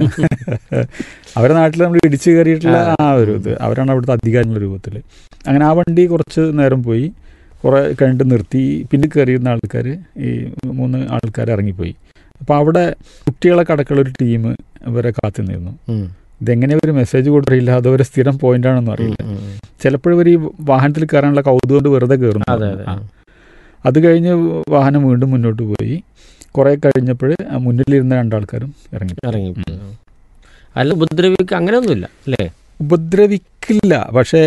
അവരുടെ നാട്ടിൽ നമ്മൾ ഇടിച്ചു കയറിയിട്ടുള്ള ആ. ആ ഒരു ഇത് അവരാണ് അവിടുത്തെ അധികാരികളുടെ രൂപത്തിൽ അങ്ങനെ ആ വണ്ടി കുറച്ച് നേരം പോയി കുറേ കഴിഞ്ഞിട്ട് നിർത്തി പിന്നെ കയറിയിരുന്ന ആൾക്കാർ ഈ മൂന്ന് ആൾക്കാർ ഇറങ്ങിപ്പോയി അപ്പോൾ അവിടെ കുട്ടികളെ കടക്കുള്ള ഒരു ടീം ഇവരെ കാത്തു നിന്നു ഉം. ഇതെങ്ങനെ ഒരു മെസ്സേജ് കൊടുത്തില്ല അതവരെ സ്ഥിരം പോയിന്റ് ആണെന്ന് അറിയില്ല ഉം, ഉം. ചിലപ്പോഴും ഇവർ ഈ വാഹനത്തിൽ കയറാനുള്ള കൗതുകം കൊണ്ട് വെറുതെ കയറുന്നു അതെ അതെ ആ. അത് കഴിഞ്ഞ് വാഹനം വീണ്ടും മുന്നോട്ട് പോയി കുറേ കഴിഞ്ഞപ്പോൾ മുന്നിലിരുന്ന രണ്ടാൾക്കാരും ഇറങ്ങി ഇറങ്ങി അല്ല ഉപദ്രവിക്കുക അങ്ങനെയൊന്നുമില്ല അല്ലേ ഉപദ്രവിക്കില്ല പക്ഷേ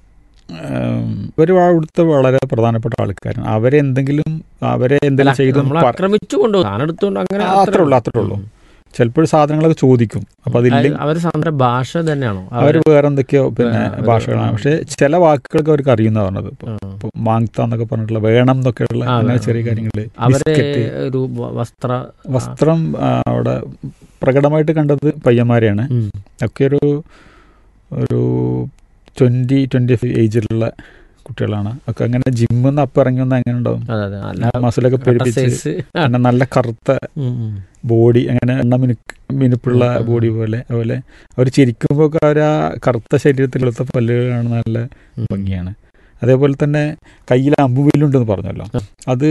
ഇവർ അവിടുത്തെ വളരെ പ്രധാനപ്പെട്ട ആൾക്കാരാണ് അവരെ എന്തെങ്കിലും അവരെ എന്തെങ്കിലും ചെയ്തു നമ്മൾ ആക്രമിച്ചു കൊണ്ടുപോകും സാധനം എടുത്തുകൊണ്ട് അങ്ങനെ ആ, അത്രേ ഉള്ളൂ, അത്രേ ഉള്ളൂ. ചിലപ്പോൾ സാധനങ്ങളൊക്കെ ചോദിക്കും അപ്പൊ അതില്ലെങ്കിൽ അവർ സാധാരണ ഭാഷ തന്നെയാണോ അവർ വേറെ എന്തൊക്കെയോ പിന്നെ ആ, ഒരു- ഭാഷകളാണ് പക്ഷെ ചില വാക്കുകളൊക്കെ അവർക്ക് അറിയുന്ന പറഞ്ഞത് ഇപ്പൊ ആ. ഇപ്പൊ മാങ്ത എന്നൊക്കെ പറഞ്ഞിട്ടുള്ള വേണം എന്നൊക്കെയുള്ള ആ, അങ്ങനെ ആ, ചെറിയ ആ. കാര്യങ്ങള് അവരെ ബിസ്ക്കറ്റ് ഒരു വസ്ത്ര വസ്ത്രം ആ, അവിടെ പ്രകടമായിട്ട് കണ്ടത് പയ്യന്മാരെയാണ് ഉം. ഒക്കെ ഒരു ഒരു ട്വന്റി ട്വന്റി ഏജിലുള്ള കുട്ടികളാണ് ഒക്കെ അങ്ങനെ ജിമ്മിൽ നിന്ന് അപ്പം ഇറങ്ങി വന്നാൽ എങ്ങനെ ഉണ്ടാവും അതെ അതെ നല്ല മസിലൊക്കെ പെരുപ്പിച്ച് size. പിന്നെ നല്ല കറുത്ത ഉം, ഉം. ബോഡി അങ്ങനെ എണ്ണ മിനുക്ക് മിനുപ്പുള്ള ഉം, ഉം. ബോഡി പോലെ അതുപോലെ അവർ ചിരിക്കുമ്പോൾ ഒക്കെ അവർ ആ കറുത്ത ശരീരത്തിൽ വെളുത്ത പല്ലുകൾ കാണുന്ന നല്ല ഉം. ഭംഗിയാണ് അതേപോലെ തന്നെ കയ്യിൽ അമ്പുവില്ലുണ്ടെന്ന് പറഞ്ഞല്ലോ ആ. അത്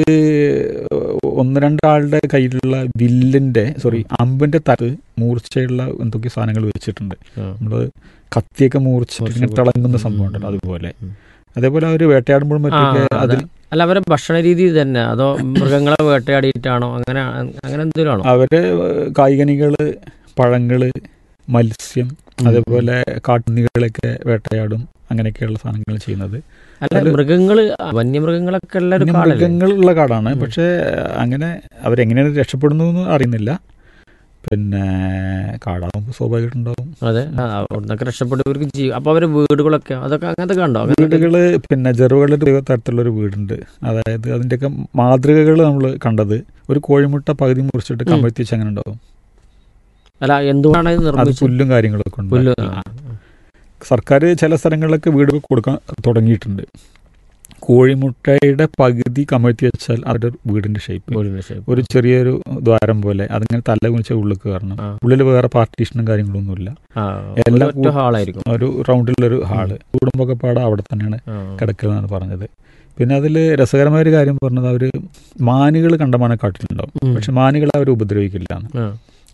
ഒന്ന് രണ്ടാളുടെ കയ്യിലുള്ള വില്ലിന്റെ സോറി അമ്പിന്റെ തട്ട് മൂർച്ചയുള്ള എന്തൊക്കെ സാധനങ്ങൾ വെച്ചിട്ടുണ്ട് ആ. നമ്മള് കത്തിയൊക്കെ മൂർച്ചിട്ട് ഇങ്ങനെ മൂർച്ച തിളങ്ങുന്ന ഉം, സംഭവം ഉം, ഉണ്ടല്ലോ ഉം. അതുപോലെ ഉം. അതേപോലെ അവർ വേട്ടയാടുമ്പോഴും മറ്റൊക്കെ ആ, അതിൽ അല്ല അവരെ ഭക്ഷണ രീതി തന്നെ അതോ മൃഗങ്ങളെ വേട്ടയാടിയിട്ടാണോ അങ്ങനെ അങ്ങനെ എന്തെങ്കിലും ആണോ അവര് കായികനികള് പഴങ്ങള് മത്സ്യം ഉം, അതേപോലെ കാട്ടുണ്ണികളൊക്കെ വേട്ടയാടും അങ്ങനെയൊക്കെയുള്ള സാധനങ്ങൾ ചെയ്യുന്നത് അല്ല അതില് മൃഗങ്ങള് വന്യമൃഗങ്ങളൊക്കെ ഉള്ള ഒരു പിന്നെ കാടല്ലേ മൃഗങ്ങളുള്ള കാടാണ് ഉം. പക്ഷേ അങ്ങനെ അവരെങ്ങനെയാണ് രക്ഷപ്പെടുന്നു എന്ന് അറിയുന്നില്ല പിന്നെ കാടാകുമ്പോൾ സ്വാഭാവികമായിട്ടുണ്ടാവും അതെ ആ, അവിടുന്നൊക്കെ രക്ഷപ്പെട്ടവർക്ക് ജീവ അപ്പൊ അവരെ വീടുകളൊക്കെ അതൊക്കെ അങ്ങനത്തെ കണ്ടോ അങ്ങനെ വീടുകള് പിന്നെ ജെറുകളുടെ ഒരു തരത്തിലുള്ള ഒരു വീടുണ്ട് അതായത് അതിൻ്റെയൊക്കെ മാതൃകകൾ നമ്മൾ കണ്ടത് ഒരു കോഴിമുട്ട പകുതി മുറിച്ചിട്ട് ഉം. കമഴ്ത്തി വെച്ച് അങ്ങനെ ഉണ്ടാവും അല്ല എന്തുകൊണ്ടാണ് ഇത് അത് നിർമ്മിച്ചത് പുല്ലും കാര്യങ്ങളൊക്കെ ഉണ്ട് പുല്ല് ആ. സർക്കാർ ചില സ്ഥലങ്ങളിലൊക്കെ വീട് കൊടുക്കാൻ തുടങ്ങിയിട്ടുണ്ട് കോഴിമുട്ടയുടെ പകുതി കമഴ്ത്തി വെച്ചാൽ അവരുടെ വീടിന്റെ ഷേപ്പ് ഒരു ചെറിയൊരു ദ്വാരം പോലെ അതിങ്ങനെ തല കുനിച്ച ഉള്ളിൽ കയറണം ആ. ഉള്ളിൽ വേറെ പാർട്ടീഷനും കാര്യങ്ങളൊന്നുമില്ല എല്ലാ ഒറ്റ കൂ- ഹാളായിരിക്കും ഒരു റൗണ്ടിലൊരു ഹാള് കുടുംബമൊക്കെ പാടെ അവിടെ തന്നെയാണ് ആ. കിടക്കലെന്നാണ് പറഞ്ഞത് പിന്നെ അതിൽ രസകരമായ ഒരു കാര്യം പറഞ്ഞത് അവർ മാനുകൾ കണ്ടമാനം കാട്ടിലുണ്ടാവും ഉം. പക്ഷെ മാനുകളെ അവർ ഉപദ്രവിക്കില്ല ആ.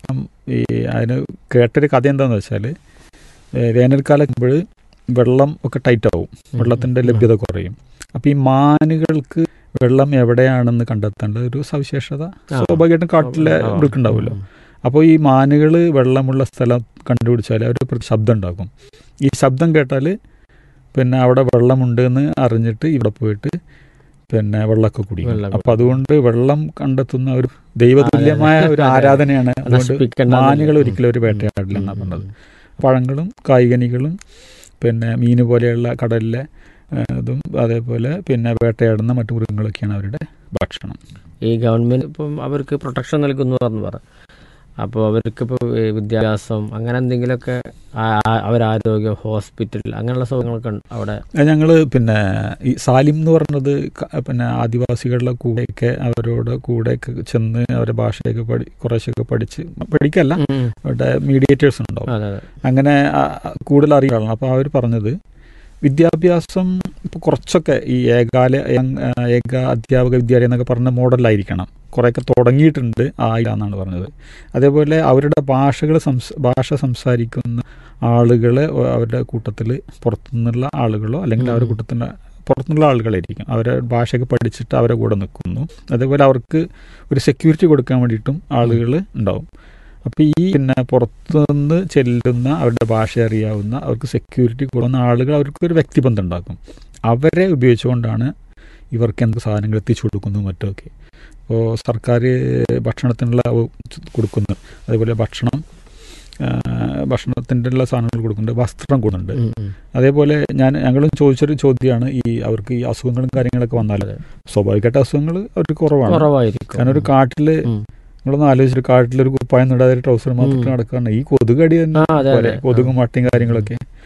ഈ അതിന് കേട്ടൊരു കഥ എന്താന്ന് വെച്ചാൽ വേനൽക്കാലം ആകുമ്പോൾ വെള്ളം ഒക്കെ ടൈറ്റ് ആവും വെള്ളത്തിന്റെ ലഭ്യത കുറയും അപ്പൊ ഈ മാനുകൾക്ക് വെള്ളം എവിടെയാണെന്ന് കണ്ടെത്തേണ്ട ഒരു സവിശേഷത ആ. സ്വാഭാവികമായിട്ടും കാട്ടിലെ ആ. മൃഗുണ്ടാവുമല്ലോ അപ്പോൾ ഈ മാനുകൾ വെള്ളമുള്ള സ്ഥലം കണ്ടുപിടിച്ചാൽ അവർ ശബ്ദം ഉണ്ടാക്കും ഈ ശബ്ദം കേട്ടാൽ പിന്നെ അവിടെ വെള്ളമുണ്ട് എന്ന് അറിഞ്ഞിട്ട് ഇവിടെ പോയിട്ട് പിന്നെ വെള്ളമൊക്കെ കുടിക്കും വെള്ളം അപ്പൊ അതുകൊണ്ട് വെള്ളം കണ്ടെത്തുന്ന ഒരു ദൈവതുല്യമായ അതെ, ഒരു അതെ. ആരാധനയാണ് അതുകൊണ്ട് നശിപ്പിക്കണ്ട മാനുകൾ ഒരിക്കലും ഒരു വേട്ടയാടില്ല എന്നാണ് പറഞ്ഞത് പഴങ്ങളും കായികനികളും പിന്നെ മീന് പോലെയുള്ള കടലിലെ ആ, ഇതും അതേപോലെ പിന്നെ വേട്ടയാടുന്ന മറ്റു മൃഗങ്ങളൊക്കെയാണ് അവരുടെ ഭക്ഷണം ഈ ഗവൺമെന്റ് ഇപ്പം അവർക്ക് പ്രൊട്ടക്ഷൻ നൽകുന്നു എന്ന് പറ അപ്പോൾ അവർക്ക് ഇപ്പോൾ വിദ്യാഭ്യാസം അങ്ങനെ എന്തെങ്കിലുമൊക്കെ ആ- ആ- അവരാരോഗ്യം ഹോസ്പിറ്റൽ അങ്ങനെയുള്ള സൗകര്യങ്ങളൊക്കെ ഉണ്ട് അവിടെ ഞങ്ങൾ പിന്നെ ഈ സാലിം എന്ന് പറഞ്ഞത് ക- പിന്നെ ആദിവാസികളുടെ കൂടെയൊക്കെ അവരോട് കൂടെയൊക്കെ ചെന്ന് അവരുടെ ഭാഷയൊക്കെ പഠി കുറേശ്ശൊക്കെ പഠിച്ച് പഠിക്കല്ല ഉം. അവിടെ മീഡിയേറ്റേഴ്സ് ഉണ്ടാവും അതെ അതെ അങ്ങനെ ആ, കൂടുതൽ അറിയാം അപ്പോൾ അവർ പറഞ്ഞത് വിദ്യാഭ്യാസം ഇപ്പോൾ കുറച്ചൊക്കെ ഈ ഏകാല ഏ- ഏക അധ്യാപക വിദ്യാലയം എന്നൊക്കെ പറഞ്ഞ മോഡലായിരിക്കണം കുറേയൊക്കെ തുടങ്ങിയിട്ടുണ്ട് ആയില്ല എന്നാണ് പറഞ്ഞത് അതേപോലെ അവരുടെ ഭാഷകൾ സംസ് ഭാഷ സംസാരിക്കുന്ന ആളുകൾ അവരുടെ കൂട്ടത്തിൽ പുറത്തുനിന്നുള്ള ആളുകളോ അല്ലെങ്കിൽ അവരുടെ ഉം. കൂട്ടത്തിൽ പുറത്തുനിന്നുള്ള ആളുകളായിരിക്കും അവരെ ഭാഷയൊക്കെ പഠിച്ചിട്ട് അവരെ കൂടെ നിൽക്കുന്നു അതേപോലെ അവർക്ക് ഒരു സെക്യൂരിറ്റി കൊടുക്കാൻ വേണ്ടിയിട്ടും ആളുകൾ ഉണ്ടാവും അപ്പോൾ ഈ പിന്നെ പുറത്തുനിന്ന് ചെല്ലുന്ന അവരുടെ ഭാഷ അറിയാവുന്ന അവർക്ക് സെക്യൂരിറ്റി കൊടുക്കുന്ന ആളുകൾ അവർക്ക് ഒരു വ്യക്തിബന്ധം ഉണ്ടാക്കും അവരെ ഉപയോഗിച്ചുകൊണ്ടാണ് ഇവർക്ക് എന്ത് സാധനങ്ങൾ എത്തിച്ചു കൊടുക്കുന്നു മറ്റുമൊക്കെ ഇപ്പോൾ സർക്കാർ ഭക്ഷണത്തിനുള്ള അവ- കൊടുക്കുന്നു അതേപോലെ ഭക്ഷണം ആ, ഭക്ഷണത്തിൻ്റെ ഉള്ള സാധനങ്ങൾ കൊടുക്കുന്നുണ്ട് വസ്ത്രം കൊടുക്കുന്നുണ്ട് ഉം, ഉം. അതേപോലെ ഞാൻ ഞങ്ങളും ചോദിച്ചൊരു ചോദ്യമാണ് ഈ അവർക്ക് ഈ അസുഖങ്ങളും കാര്യങ്ങളൊക്കെ വന്നാൽ അതെ. സ്വാഭാവികമായിട്ട് അസുഖങ്ങൾ അവർക്ക് കുറവാണ് കുറവായിരിക്കും കാരണം ഒരു കാട്ടില് ഉം. നിങ്ങളൊന്ന് ആലോചിച്ചിട്ട് കാട്ടിലൊരു കുപ്പായം നിടാതെ ട്രൗസർ മാത്രം ഉം. നടക്കാണ് ഈ കൊതുകടി തന്നെ ആ അതെ പോലെ അതെ കൊതുകും മട്ടയും കാര്യങ്ങളൊക്കെ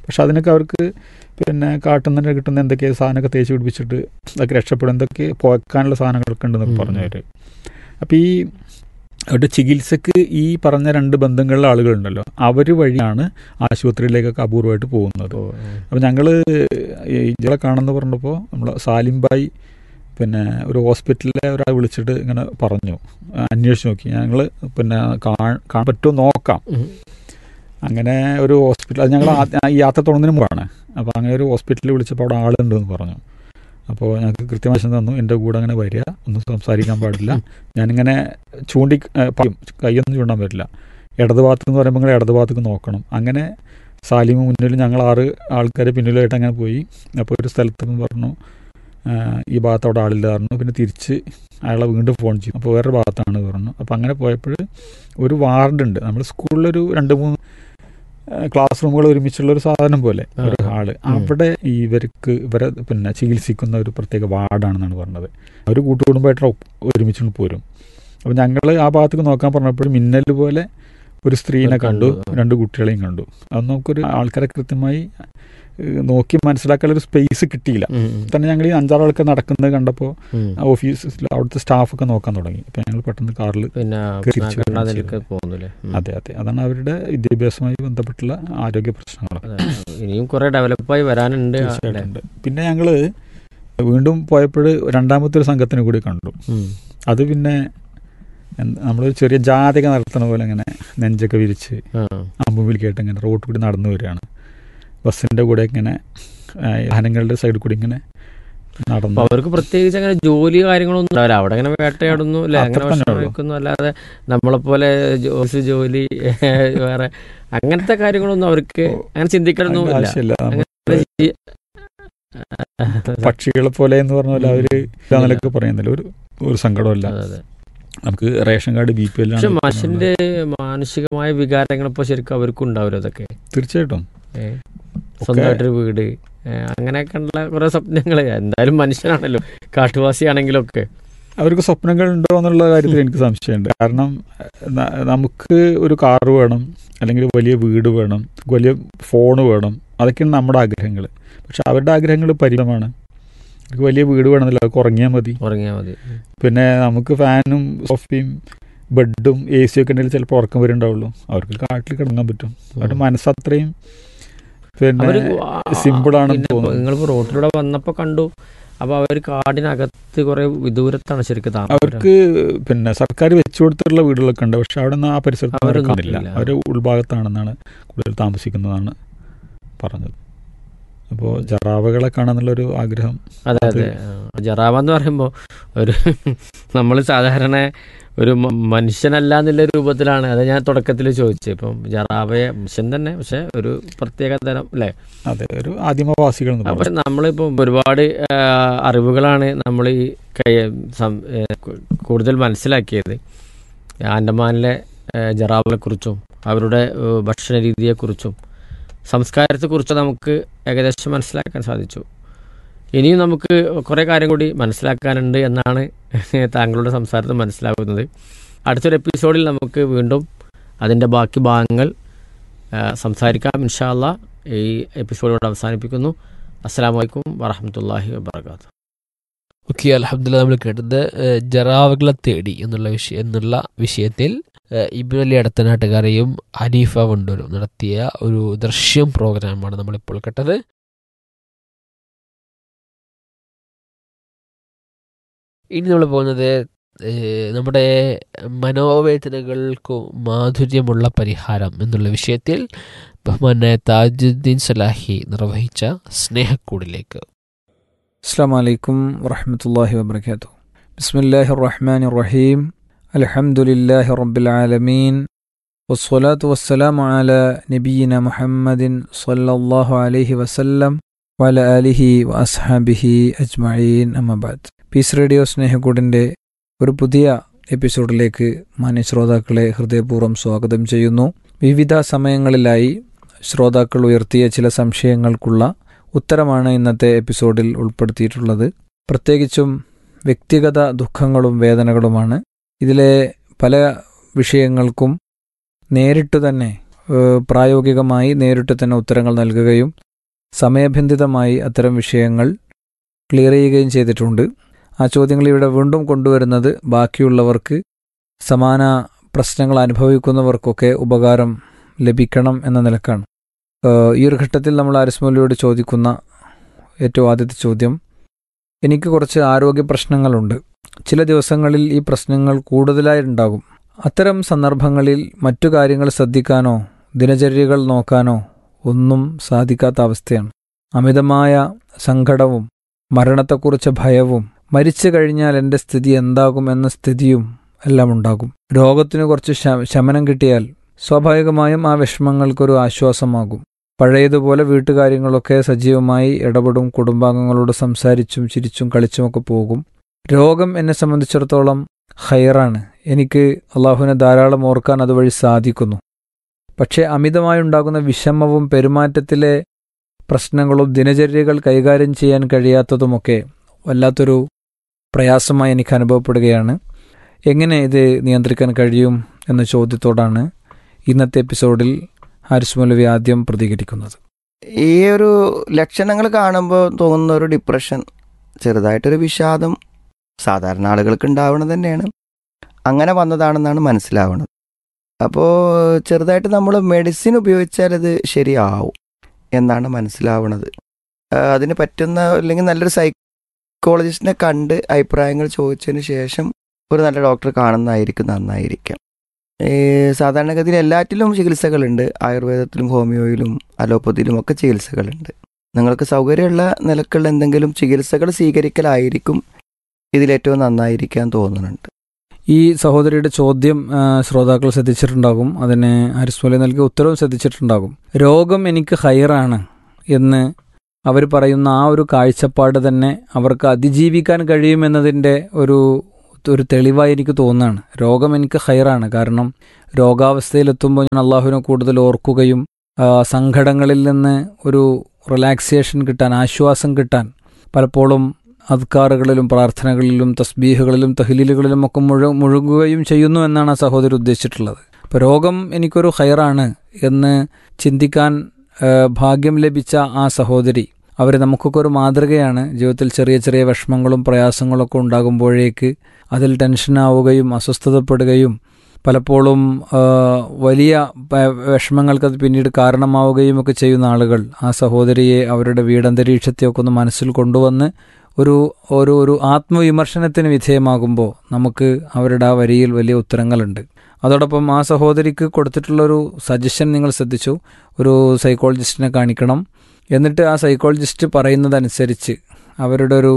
പക്ഷെ അതിനൊക്കെ അവർക്ക് പിന്നെ കാട്ടുന്ന കിട്ടുന്ന എന്തൊക്കെ സാധനമൊക്കെ തേച്ച് പിടിപ്പിച്ചിട്ട് അതൊക്കെ രക്ഷപ്പെടും എന്തൊക്കെ പോക്കാനുള്ള സാധനങ്ങളൊക്കെ ഉണ്ടെന്നൊക്കെ ഉം. പറഞ്ഞു അവർ അപ്പോൾ ഈ അവരുടെ ചികിത്സക്ക് ഈ പറഞ്ഞ രണ്ട് ബന്ധങ്ങളിലെ ആളുകളുണ്ടല്ലോ അവർ വഴിയാണ് ആശുപത്രിയിലേക്കൊക്കെ അപൂർവമായിട്ട് പോകുന്നത് ഓ, അപ്പോൾ ഞങ്ങൾ ഇജളെ കാണുന്ന പറഞ്ഞപ്പോൾ നമ്മൾ സാലിംബായി പിന്നെ ഒരു ഹോസ്പിറ്റലിലെ ഒരാൾ വിളിച്ചിട്ട് ഇങ്ങനെ പറഞ്ഞു അന്വേഷിച്ച് നോക്കി ഞങ്ങൾ പിന്നെ കാ- കാണാൻ പറ്റുമോ നോക്കാം ഉം. അങ്ങനെ ഒരു ഹോസ്പിറ്റൽ അത് ഞങ്ങൾ ഈ യാത്ര തുടങ്ങുന്നതിന് മുമ്പാണ് അപ്പോൾ അങ്ങനെ ഒരു ഹോസ്പിറ്റലിൽ വിളിച്ചപ്പോൾ അവിടെ ആളുണ്ടെന്ന് പറഞ്ഞു അപ്പോൾ ഞങ്ങൾക്ക് കൃത്യമായ വശം തന്നു എൻ്റെ കൂടെ അങ്ങനെ വരിക ഒന്നും സംസാരിക്കാൻ പാടില്ല ഞാനിങ്ങനെ ചൂണ്ടി ഏ, പറയും കൈയൊന്നും ചൂണ്ടാൻ പറ്റില്ല ഇടത് ഭാഗത്ത് എന്ന് പറയുമ്പോൾ നിങ്ങൾ ഇടത് ഭാഗത്തേക്ക് നോക്കണം അങ്ങനെ സാലിമ് മുന്നിൽ ഞങ്ങൾ ആറ് ആൾക്കാരെ പിന്നിലായിട്ട് അങ്ങനെ പോയി അപ്പോൾ ഒരു സ്ഥലത്ത് നിന്ന് പറഞ്ഞു ആ, ഈ ഭാഗത്ത് അവിടെ ആളില്ല പറഞ്ഞു പിന്നെ തിരിച്ച് അയാളെ വീണ്ടും ഫോൺ ചെയ്തു അപ്പോൾ വേറൊരു ഭാഗത്താണ് പറഞ്ഞു അപ്പോൾ അങ്ങനെ പോയപ്പോൾ ഒരു വാർഡുണ്ട് നമ്മൾ സ്കൂളിലൊരു രണ്ട് മൂന്ന് ആ, ക്ലാസ് റൂമുകൾ ഒരുമിച്ചുള്ള ഒരു സാധനം പോലെ ആ, ഒരു ഹാള് ഉം. അവിടെ ഇവർക്ക് ഇവരെ പിന്നെ ചികിത്സിക്കുന്ന ഒരു പ്രത്യേക വാർഡാണെന്നാണ് പറഞ്ഞത് അവർ കൂട്ടുകുടുംബമായിട്ട് ഒപ്പ് ഒരുമിച്ച് പോരും അപ്പോൾ ഞങ്ങൾ ആ ഭാഗത്തേക്ക് നോക്കാൻ പറഞ്ഞപ്പോൾ മിന്നൽ പോലെ ഒരു സ്ത്രീനെ ഒരു കണ്ടു കണ്ടു, ആ. രണ്ട് കുട്ടികളെയും കണ്ടു അത് നമുക്കൊരു ആൾക്കാരെ കൃത്യമായി ഏഹ്, നോക്കി മനസ്സിലാക്കാനുള്ള ഒരു സ്പേസ് കിട്ടിയില്ല ഉം, ഉം, തന്നെ ഞങ്ങൾ ഈ അഞ്ചാറ് ആൾക്കാർ നടക്കുന്നത് കണ്ടപ്പോൾ ഉം. ഓഫീസിൽ അവിടുത്തെ സ്റ്റാഫൊക്കെ നോക്കാൻ തുടങ്ങി അപ്പം ഞങ്ങൾ പെട്ടെന്ന് കാറിൽ പിന്നെ തിരിച്ചു വരികയാണ് കണ്ണാതിലൊക്കെ ചെയ്തത്. പോകുന്നില്ലേ ഉം. അതെ അതെ അതാണ് അവരുടെ വിദ്യാഭ്യാസവുമായി ബന്ധപ്പെട്ടുള്ള ആരോഗ്യ പ്രശ്നങ്ങൾ അതെ. ഇനിയും കുറെ ഡെവലപ്പായി വരാനുണ്ട് അല്ലേ? തീർച്ചയായിട്ടുണ്ട് പിന്നെ ഞങ്ങൾ വീണ്ടും പോയപ്പോൾ രണ്ടാമത്തെ ഒരു സംഘത്തിനെ കൂടി കണ്ടു ഉം. അത് പിന്നെ എന്ത് നമ്മളൊരു ചെറിയ ജാതക നടത്തണ പോലെ ഇങ്ങനെ നെഞ്ചൊക്കെ വിരിച്ച് ആ. അമ്പുമ്പിൽ കേട്ട് ഇങ്ങനെ റോഡ് കൂടി നടന്നു വരികയാണ് ബസ്സിൻ്റെ കൂടെ ഇങ്ങനെ ആ, വാഹനങ്ങളുടെ സൈഡിൽ കൂടി ഇങ്ങനെ അപ്പൊ നടന്നു അവർക്ക് പ്രത്യേകിച്ച് അങ്ങനെ ജോലി കാര്യങ്ങളൊന്നും ഉണ്ടാവില്ല അവിടെ അങ്ങനെ വേട്ടയാടുന്നു അല്ലെ അത്ര അങ്ങനെ തന്നെ ഭക്ഷണം ഉള്ളൂ. കഴിക്കുന്നു അല്ലാതെ നമ്മളെ പോലെ ഓഫീസ് ജോലി വേറെ അങ്ങനത്തെ കാര്യങ്ങളൊന്നും അവർക്ക് അങ്ങനെ ചിന്തിക്കലൊന്നും അതിന്റെ ഇല്ല ആവശ്യമില്ല നമ്മൾ അങ്ങനെ ചെയ്യ- പക്ഷികളെ പോലെ എന്ന് പറഞ്ഞ പോലെ അവര് ഇതാന്നലൊക്കെ പറയുന്നില്ല ഒരു ഒരു സങ്കടമല്ല അതെ, അതെ. നമുക്ക് ration card B P L പക്ഷെ മനുഷ്യന്റെ മാനസികമായ വികാരങ്ങൾ ഇപ്പൊ ശരിക്കും അവർക്കും ഉണ്ടാവില്ല അതൊക്കെ തീർച്ചയായിട്ടും ഏ. സ്വന്തമായിട്ടൊരു വീട് ഏ, അങ്ങനെയൊക്കെ ഉള്ള കുറെ സ്വപ്നങ്ങൾ എന്തായാലും മനുഷ്യനാണല്ലോ കാട്ടുവാസിയാണെങ്കിലും ഒക്കെ അവർക്ക് സ്വപ്നങ്ങൾ ഉണ്ടോ എന്നുള്ള കാര്യത്തിൽ എനിക്ക് സംശയമുണ്ട് കാരണം ന- നമുക്ക് ഒരു കാറ് വേണം അല്ലെങ്കിൽ വലിയ വീട് വേണം വലിയ ഫോണ് വേണം അതൊക്കെയാണ് നമ്മുടെ ആഗ്രഹങ്ങൾ പക്ഷെ അവരുടെ ആഗ്രഹങ്ങൾ പരിമിതമാണ് അവർക്ക് വലിയ വീട് വേണമെന്നില്ല അവർക്ക് ഉറങ്ങിയാൽ മതി ഉറങ്ങിയാൽ മതി പിന്നെ നമുക്ക് ഫാനും സോഫയും ബെഡും എ സി ഒക്കെ ഉണ്ടെങ്കിൽ ചിലപ്പോൾ ഉറക്കം വരുന്നുണ്ടാവുള്ളൂ അവർക്ക് കാട്ടിൽ കിടങ്ങാൻ പറ്റും അവരുടെ മനസ്സത്രയും പിന്നെ അവര് simple ആണെന്ന് തോന്നുന്നു. നിങ്ങളിപ്പോ റോട്ടിലൂടെ വന്നപ്പോ കണ്ടു അപ്പൊ അവര് കാടിനകത്ത് കുറെ വിദൂരത്താണ് ശരിക്കും താമസം അവർക്ക് പിന്നെ സർക്കാർ വെച്ചു കൊടുത്തിട്ടുള്ള വീടുകളൊക്കെ ഉണ്ട് പക്ഷെ അവിടെ നിന്ന് ആ പരിസരത്ത് അവരെ അവരൊന്നും കാണില്ല ഇല്ല. അവർ ഉൾഭാഗത്താണെന്നാണ് കൂടുതൽ താമസിക്കുന്നതാണ് പറഞ്ഞത് അപ്പോൾ ജറാവകളെ കാണാന്നുള്ളൊരു ആഗ്രഹം അതെ അതെ ജറാവ എന്ന് പറയുമ്പോൾ ഒരു നമ്മൾ സാധാരണ ഒരു മ- മനുഷ്യനല്ല എന്നുള്ള രൂപത്തിലാണ് അത് ഞാൻ തുടക്കത്തിൽ ചോദിച്ചത് ഇപ്പം ജറാവയെ മനുഷ്യൻ തന്നെ പക്ഷെ ഒരു പ്രത്യേക തരം അല്ലേ അതെ ഒരു ആദിമവാസികൾ എന്ന് അപ്പൊ പറയും നമ്മളിപ്പം ഒരുപാട് ആ, അറിവുകളാണ് നമ്മൾ ഈ കൈ സം- ഏ, കു- കൂടുതൽ മനസ്സിലാക്കിയത് ആൻഡമാനിലെ ജറാബിനെ കുറിച്ചും അവരുടെ ഏ, ഭക്ഷണ രീതിയെക്കുറിച്ചും സംസ്കാരത്തെക്കുറിച്ച് നമുക്ക് ഏകദേശം മനസ്സിലാക്കാൻ സാധിച്ചു ഇനിയും നമുക്ക് കുറേ കാര്യം കൂടി മനസ്സിലാക്കാനുണ്ട് എന്നാണ് താങ്കളുടെ സംസാരത്തിൽ മനസ്സിലാകുന്നത് അടുത്തൊരു എപ്പിസോഡിൽ നമുക്ക് വീണ്ടും അതിൻ്റെ ബാക്കി ഭാഗങ്ങൾ ആ, സംസാരിക്കാം ഇൻഷാല്ല ഈ എപ്പിസോഡോട് അവസാനിപ്പിക്കുന്നു അസ്സാം വലൈക്കും വറഹമത്തല്ലാഹി വാബർക്കാത്തു ഓക്കെ അലഹമില്ല നമ്മൾ കേട്ടത് ഏഹ്, ജറാവകളെ തേടി എന്നുള്ള വിഷയം എന്നുള്ള വിഷയത്തിൽ ഏഹ്, ഇബ്നു അലി അടുത്തനാട്ടുകാരെയും ഹനീഫ വണ്ടൂരും നടത്തിയ ഒരു ദൃശ്യം പ്രോഗ്രാമാണ് നമ്മളിപ്പോൾ കേട്ടത് ഇനി നമ്മൾ പോകുന്നത് ഏഹ്, നമ്മുടെ മനോവേദനകൾക്കു മാധുര്യമുള്ള പരിഹാരം എന്നുള്ള വിഷയത്തിൽ ബഹുമാനായ താജുദ്ദീൻ സലാഹി നിർവഹിച്ച സ്നേഹക്കൂടിലേക്ക് السلام عليكم ورحمة الله وبركاته بسم الله الرحمن الرحيم الحمد لله رب العالمين والصلاة والسلام على نبينا محمد صلى الله عليه وسلم وعلى آله وأصحابه أجمعين أما بعد പീസ് റേഡിയോ സ്നേഹക്കൂടിൻ്റെ ഒരു പുതിയ എപ്പിസോഡിലേക്ക് മാന്യ ശ്രോതാക്കളെ ഹൃദയപൂർവ്വം സ്വാഗതം ചെയ്യുന്നു വിവിധ സമയങ്ങളിലായി ശ്രോതാക്കൾ ഉയർത്തിയ ചില സംശയങ്ങൾക്കുള്ള ഉത്തരമാണ് ഇന്നത്തെ എപ്പിസോഡിൽ ഉൾപ്പെടുത്തിയിട്ടുള്ളത് പ്രത്യേകിച്ചും വ്യക്തിഗത ദുഃഖങ്ങളും വേദനകളുമാണ് ഇതിലെ പല വിഷയങ്ങൾക്കും നേരിട്ട് തന്നെ ഏഹ്, പ്രായോഗികമായി നേരിട്ട് തന്നെ ഉത്തരങ്ങൾ നൽകുകയും സമയബന്ധിതമായി അത്തരം വിഷയങ്ങൾ ക്ലിയർ ചെയ്യുകയും ചെയ്തിട്ടുണ്ട് ആ ചോദ്യങ്ങൾ ഇവിടെ വീണ്ടും കൊണ്ടുവരുന്നത് ബാക്കിയുള്ളവർക്ക് സമാന പ്രശ്നങ്ങൾ അനുഭവിക്കുന്നവർക്കൊക്കെ ഉപകാരം ലഭിക്കണം എന്ന നിലക്കാണ് ഏഹ്, ഈ ഒരു ഘട്ടത്തിൽ നമ്മൾ ആരിസ്മോലിയോട് ചോദിക്കുന്ന ഏറ്റവും ആദ്യത്തെ ചോദ്യം എനിക്ക് കുറച്ച് ആരോഗ്യ പ്രശ്നങ്ങളുണ്ട് ചില ദിവസങ്ങളിൽ ഈ പ്രശ്നങ്ങൾ കൂടുതലായി ഉണ്ടാകും അത്തരം സന്ദർഭങ്ങളിൽ മറ്റു കാര്യങ്ങൾ ശ്രദ്ധിക്കാനോ ദിനചര്യകൾ നോക്കാനോ ഒന്നും സാധിക്കാത്ത അവസ്ഥയാണ് അമിതമായ സങ്കടവും മരണത്തെക്കുറിച്ച് ഭയവും മരിച്ചു കഴിഞ്ഞാൽ എൻ്റെ സ്ഥിതി എന്താകും എന്ന സ്ഥിതിയും എല്ലാം ഉണ്ടാകും രോഗത്തിന് കുറച്ച് ശ- ശമനം കിട്ടിയാൽ സ്വാഭാവികമായും ആ വിഷമങ്ങൾക്കൊരു ആശ്വാസമാകും പഴയതുപോലെ വീട്ടുകാര്യങ്ങളൊക്കെ സജീവമായി ഇടപെടും കുടുംബാംഗങ്ങളോട് സംസാരിച്ചും ചിരിച്ചും കളിച്ചുമൊക്കെ പോകും രോഗം എന്നെ സംബന്ധിച്ചിടത്തോളം ഹൈറാണ് എനിക്ക് അള്ളാഹുവിനെ ധാരാളം ഓർക്കാൻ അതുവഴി സാധിക്കുന്നു പക്ഷേ അമിതമായി ഉണ്ടാകുന്ന വിഷമവും പെരുമാറ്റത്തിലെ പ്രശ്നങ്ങളും ദിനചര്യകൾ കൈകാര്യം ചെയ്യാൻ കഴിയാത്തതുമൊക്കെ വല്ലാത്തൊരു പ്രയാസമായി എനിക്ക് അനുഭവപ്പെടുകയാണ് എങ്ങനെ ഇത് നിയന്ത്രിക്കാൻ കഴിയും എന്ന ചോദ്യത്തോടാണ് ഇന്നത്തെ എപ്പിസോഡിൽ ഹാരിസ് മൗലവി ആദ്യം പ്രതികരിക്കുന്നത് ഈ ഒരു ലക്ഷണങ്ങൾ കാണുമ്പോൾ തോന്നുന്ന ഒരു ഡിപ്രഷൻ ചെറുതായിട്ടൊരു വിഷാദം സാധാരണ ആളുകൾക്ക് ഉണ്ടാവണത് തന്നെയാണ് അങ്ങനെ വന്നതാണെന്നാണ് മനസ്സിലാവുന്നത് അപ്പോൾ ചെറുതായിട്ട് നമ്മൾ മെഡിസിൻ ഉപയോഗിച്ചാൽ അത് ശരിയാവും എന്നാണ് മനസ്സിലാവുന്നത് ആ, അതിന് പറ്റുന്ന അല്ലെങ്കിൽ നല്ലൊരു സൈക്കോളജിസ്റ്റിനെ കണ്ട് അഭിപ്രായങ്ങൾ ചോദിച്ചതിന് ശേഷം ഒരു നല്ല ഡോക്ടറെ കാണുന്നതായിരിക്കും നന്നായിരിക്കാം ഈ സാധാരണഗതിയിൽ എല്ലാറ്റിലും ചികിത്സകളുണ്ട് ആയുർവേദത്തിലും ഹോമിയോയിലും അലോപ്പതിയിലും ഒക്കെ ചികിത്സകളുണ്ട് നിങ്ങൾക്ക് സൗകര്യമുള്ള നിലക്കുള്ള എന്തെങ്കിലും ചികിത്സകൾ സ്വീകരിക്കലായിരിക്കും ഇതിലേറ്റവും നന്നായിരിക്കാൻ തോന്നുന്നുണ്ട് ഈ സഹോദരിയുടെ ചോദ്യം ആ, ശ്രോതാക്കൾ ശ്രദ്ധിച്ചിട്ടുണ്ടാകും അതിന് ഹാരിസ് മൗലവി നൽകിയ ഉത്തരവും ശ്രദ്ധിച്ചിട്ടുണ്ടാകും രോഗം എനിക്ക് ഹൈറാണ് എന്ന് അവർ പറയുന്ന ആ ഒരു കാഴ്ചപ്പാട് തന്നെ അവർക്ക് അതിജീവിക്കാൻ കഴിയുമെന്നതിൻ്റെ ഒരു ഒരു തെളിവായി എനിക്ക് തോന്നുകയാണ് രോഗം എനിക്ക് ഹൈറാണ് കാരണം രോഗാവസ്ഥയിലെത്തുമ്പോൾ ഞാൻ അള്ളാഹുവിനെ കൂടുതൽ ഓർക്കുകയും ആ, സങ്കടങ്ങളിൽ നിന്ന് ഒരു റിലാക്സേഷൻ കിട്ടാൻ ആശ്വാസം കിട്ടാൻ പലപ്പോഴും അദ്കാറുകളിലും പ്രാർത്ഥനകളിലും തസ്ബീഹുകളിലും തഹ്ലീലുകളിലും ഒക്കെ മുഴ മുഴുകുകയും ചെയ്യുന്നു എന്നാണ് ആ സഹോദരി ഉദ്ദേശിച്ചിട്ടുള്ളത് അപ്പോൾ രോഗം എനിക്കൊരു ഹൈറാണ് എന്ന് ചിന്തിക്കാൻ ആ, ഭാഗ്യം ലഭിച്ച ആ സഹോദരി അവർ നമുക്കൊക്കെ ഒരു മാതൃകയാണ് ജീവിതത്തിൽ ചെറിയ ചെറിയ വിഷമങ്ങളും പ്രയാസങ്ങളൊക്കെ ഉണ്ടാകുമ്പോഴേക്ക് അതിൽ ടെൻഷനാവുകയും അസ്വസ്ഥതപ്പെടുകയും പലപ്പോഴും ആ, വലിയ പ- വിഷമങ്ങൾക്ക് അത് പിന്നീട് കാരണമാവുകയും ഒക്കെ ചെയ്യുന്ന ആളുകൾ ആ സഹോദരിയെ അവരുടെ വീടന്തരീക്ഷത്തെയൊക്കെ ഒന്ന് മനസ്സിൽ കൊണ്ടുവന്ന് ഒരു ഒരു ഒരു ആത്മവിമർശനത്തിന് വിധേയമാകുമ്പോൾ നമുക്ക് അവരുടെ ആ വരിയിൽ വലിയ ഉത്തരങ്ങളുണ്ട് അതോടൊപ്പം ആ സഹോദരിക്ക് കൊടുത്തിട്ടുള്ളൊരു സജഷൻ നിങ്ങൾ ശ്രദ്ധിച്ചു ഒരു സൈക്കോളജിസ്റ്റിനെ കാണിക്കണം എന്നിട്ട് ആ സൈക്കോളജിസ്റ്റ് പറയുന്നതനുസരിച്ച് അവരുടെ ഒരു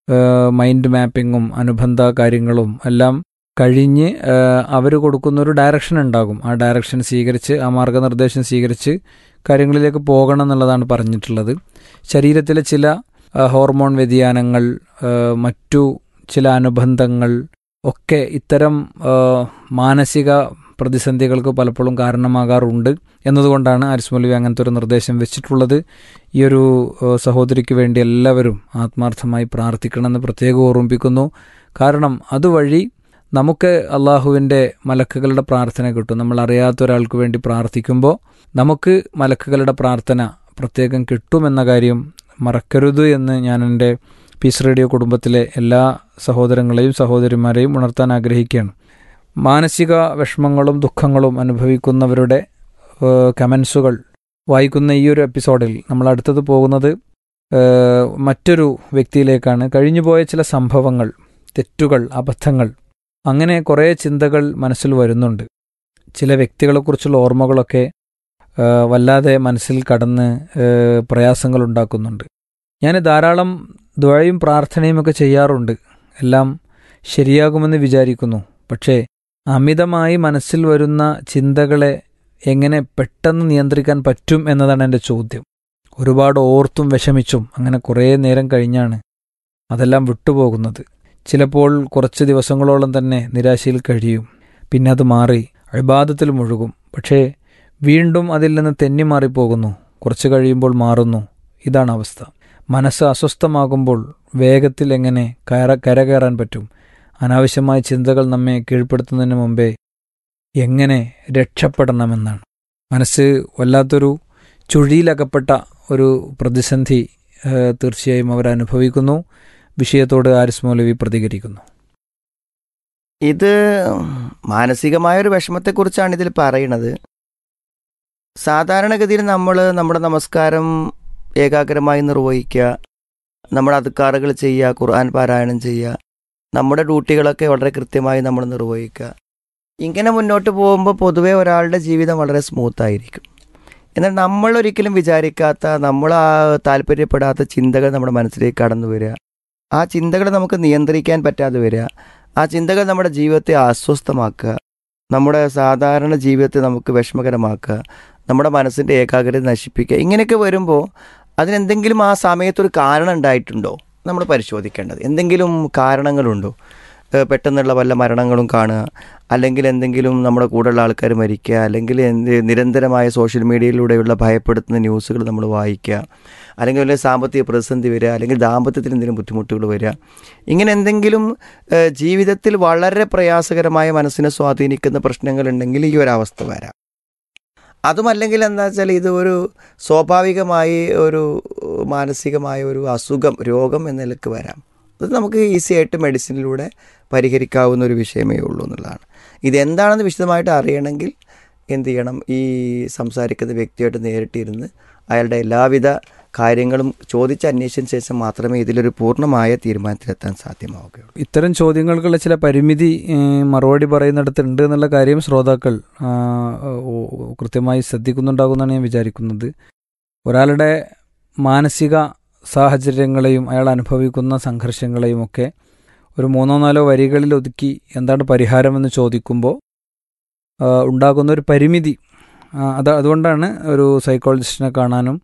മൈൻഡ് മാപ്പിങ്ങും അനുബന്ധ കാര്യങ്ങളും എല്ലാം കഴിഞ്ഞ് അവർ കൊടുക്കുന്ന ഒരു ഡയറക്ഷൻ ഉണ്ടാകും ആ ഡയറക്ഷൻ സ്വീകരിച്ച് ആ മാർഗനിർദ്ദേശം സ്വീകരിച്ച് കാര്യങ്ങളിലേക്ക് പോകണം എന്നുള്ളതാണ് പറഞ്ഞിട്ടുള്ളത് ശരീരത്തിലെ ചില ആ, ഹോർമോൺ വ്യതിയാനങ്ങൾ ആ, മറ്റു ചില അനുബന്ധങ്ങൾ ഒക്കെ ഇത്തരം ആ, മാനസിക പ്രതിസന്ധികൾക്ക് പലപ്പോഴും കാരണമാകാറുണ്ട് എന്നതുകൊണ്ടാണ് ആരിസ്മൊലി അങ്ങനത്തെ ഒരു നിർദ്ദേശം വെച്ചിട്ടുള്ളത് ഈ ഒരു ആ, സഹോദരിക്ക് വേണ്ടി എല്ലാവരും ആത്മാർത്ഥമായി പ്രാർത്ഥിക്കണമെന്ന് പ്രത്യേകം ഓർമ്മിപ്പിക്കുന്നു കാരണം അതുവഴി നമുക്ക് അള്ളാഹുവിൻ്റെ മലക്കുകളുടെ പ്രാർത്ഥന കിട്ടും നമ്മൾ അറിയാത്ത ഒരാൾക്ക് വേണ്ടി പ്രാർത്ഥിക്കുമ്പോൾ നമുക്ക് മലക്കുകളുടെ പ്രാർത്ഥന പ്രത്യേകം കിട്ടുമെന്ന കാര്യം മറക്കരുത് എന്ന് ഞാൻ എൻ്റെ പീസ് റേഡിയോ കുടുംബത്തിലെ എല്ലാ സഹോദരങ്ങളെയും സഹോദരിമാരെയും ഉണർത്താൻ ആഗ്രഹിക്കുകയാണ് മാനസിക വിഷമങ്ങളും ദുഃഖങ്ങളും അനുഭവിക്കുന്നവരുടെ ഏഹ്, കമൻസുകൾ വായിക്കുന്ന ഈ ഒരു എപ്പിസോഡിൽ നമ്മൾ അടുത്തത് പോകുന്നത് ഏഹ്, മറ്റൊരു വ്യക്തിയിലേക്കാണ് കഴിഞ്ഞുപോയ ചില സംഭവങ്ങൾ തെറ്റുകൾ അബദ്ധങ്ങൾ അങ്ങനെ കുറേ ചിന്തകൾ മനസ്സിൽ വരുന്നുണ്ട് ചില വ്യക്തികളെക്കുറിച്ചുള്ള ഓർമ്മകളൊക്കെ ആ, വല്ലാതെ മനസ്സിൽ കടന്ന് ഏ, പ്രയാസങ്ങൾ ഉണ്ടാക്കുന്നുണ്ട് ഞാൻ ധാരാളം ദ്വഴയും പ്രാർത്ഥനയും ഒക്കെ ചെയ്യാറുണ്ട് എല്ലാം ശരിയാകുമെന്ന് വിചാരിക്കുന്നു പക്ഷേ അമിതമായി മനസ്സിൽ വരുന്ന ചിന്തകളെ എങ്ങനെ പെട്ടെന്ന് നിയന്ത്രിക്കാൻ പറ്റും എന്നതാണ് എൻ്റെ ചോദ്യം ഒരുപാട് ഓർത്തും വിഷമിച്ചും അങ്ങനെ കുറേ നേരം കഴിഞ്ഞാണ് അതെല്ലാം വിട്ടുപോകുന്നത് ചിലപ്പോൾ കുറച്ച് ദിവസങ്ങളോളം തന്നെ നിരാശയിൽ കഴിയും പിന്നെ അത് മാറി അഴിബാദത്തിൽ മുഴുകും പക്ഷേ വീണ്ടും അതിൽ നിന്ന് തെന്നി മാറിപ്പോകുന്നു കുറച്ച് കഴിയുമ്പോൾ മാറുന്നു ഇതാണ് അവസ്ഥ മനസ്സ് അസ്വസ്ഥമാകുമ്പോൾ വേഗത്തിൽ എങ്ങനെ കയറ കരകയറാൻ പറ്റും അനാവശ്യമായ ചിന്തകൾ നമ്മെ കീഴ്പ്പെടുത്തുന്നതിന് മുമ്പേ എങ്ങനെ രക്ഷപ്പെടണമെന്നാണ് മനസ്സ് വല്ലാത്തൊരു ചുഴിയിലകപ്പെട്ട ഒരു പ്രതിസന്ധി ഏഹ്, തീർച്ചയായും അവർ അനുഭവിക്കുന്നു വിഷയത്തോട് ആരിസ് മൗലവി പ്രതികരിക്കുന്നു ഇത് മാനസികമായൊരു വിഷമത്തെക്കുറിച്ചാണ് ഇതിൽ പറയുന്നത് സാധാരണഗതിയിൽ നമ്മൾ നമ്മുടെ നമസ്കാരം ഏകാഗ്രമായി നിർവഹിക്കുക നമ്മുടെ അധികാറുകൾ ചെയ്യുക ഖുർആൻ പാരായണം ചെയ്യുക നമ്മുടെ ഡ്യൂട്ടികളൊക്കെ വളരെ കൃത്യമായി നമ്മൾ നിർവഹിക്കുക ഇങ്ങനെ മുന്നോട്ട് പോകുമ്പോൾ പൊതുവെ ഒരാളുടെ ജീവിതം വളരെ സ്മൂത്തായിരിക്കും എന്നാൽ നമ്മൾ ഒരിക്കലും വിചാരിക്കാത്ത നമ്മൾ ആ താല്പര്യപ്പെടാത്ത ചിന്തകൾ നമ്മുടെ മനസ്സിലേക്ക് കടന്നു വരിക ആ ചിന്തകൾ നമുക്ക് നിയന്ത്രിക്കാൻ പറ്റാതെ വരിക ആ ചിന്തകൾ നമ്മുടെ ജീവിതത്തെ അസ്വസ്ഥമാക്കുക നമ്മുടെ സാധാരണ ജീവിതത്തെ നമുക്ക് വിഷമകരമാക്കുക നമ്മുടെ മനസ്സിൻ്റെ ഏകാഗ്രത നശിപ്പിക്കുക ഇങ്ങനെയൊക്കെ വരുമ്പോൾ അതിനെന്തെങ്കിലും ആ സമയത്തൊരു കാരണം ഉണ്ടായിട്ടുണ്ടോ നമ്മൾ പരിശോധിക്കേണ്ടത് എന്തെങ്കിലും കാരണങ്ങളുണ്ടോ ഏഹ് പെട്ടെന്നുള്ള വല്ല മരണങ്ങളും കാണുക അല്ലെങ്കിൽ എന്തെങ്കിലും നമ്മുടെ കൂടെയുള്ള ആൾക്കാർ മരിക്കുക അല്ലെങ്കിൽ എന്ത് നിരന്തരമായ സോഷ്യൽ മീഡിയയിലൂടെയുള്ള ഭയപ്പെടുത്തുന്ന ന്യൂസുകൾ നമ്മൾ വായിക്കുക അല്ലെങ്കിൽ വല്ല സാമ്പത്തിക പ്രതിസന്ധി വരിക അല്ലെങ്കിൽ ദാമ്പത്യത്തിൽ എന്തെങ്കിലും ബുദ്ധിമുട്ടുകൾ വരിക ഇങ്ങനെ എന്തെങ്കിലും ഏഹ് ജീവിതത്തിൽ വളരെ പ്രയാസകരമായ മനസ്സിനെ സ്വാധീനിക്കുന്ന പ്രശ്നങ്ങളുണ്ടെങ്കിൽ ഈ ഒരു അവസ്ഥ വരാം അതുമല്ലെങ്കിൽ എന്താ വെച്ചാൽ ഇത് ഒരു സ്വാഭാവികമായി ഒരു മാനസികമായ ഒരു അസുഖം രോഗം എന്ന നിലക്ക് വരാം അത് നമുക്ക് ഈസി ആയിട്ട് മെഡിസിനിലൂടെ പരിഹരിക്കാവുന്ന ഒരു വിഷയമേ ഉള്ളൂ എന്നുള്ളതാണ് ഇതെന്താണെന്ന് വിശദമായിട്ട് അറിയണമെങ്കിൽ എന്ത് ചെയ്യണം ഈ സംസാരിക്കുന്ന വ്യക്തിയായിട്ട് നേരിട്ടിരുന്ന് അയാളുടെ എല്ലാവിധ കാര്യങ്ങളും ചോദിച്ച് അന്വേഷിച്ചതിന് ശേഷം മാത്രമേ ഇതിലൊരു പൂർണ്ണമായ തീരുമാനത്തിലെത്താൻ സാധ്യമാവുകയുള്ളൂ ഇത്തരം ചോദ്യങ്ങൾക്കുള്ള ചില പരിമിതി ഏഹ്, മറുപടി പറയുന്നിടത്തുണ്ട് എന്നുള്ള കാര്യം ശ്രോതാക്കൾ ആ, ഓ, കൃത്യമായി ശ്രദ്ധിക്കുന്നുണ്ടാകുമെന്നാണ് ഞാൻ വിചാരിക്കുന്നത് ഒരാളുടെ മാനസിക സാഹചര്യങ്ങളെയും അയാൾ അനുഭവിക്കുന്ന സംഘർഷങ്ങളെയും ഒക്കെ ഒരു മൂന്നോ നാലോ വരികളിൽ ഒതുക്കി എന്താണ് പരിഹാരമെന്ന് ചോദിക്കുമ്പോൾ ആ, ഉണ്ടാകുന്ന ഒരു പരിമിതി ആ, അത് അതുകൊണ്ടാണ് ഒരു സൈക്കോളജിസ്റ്റിനെ കാണാനും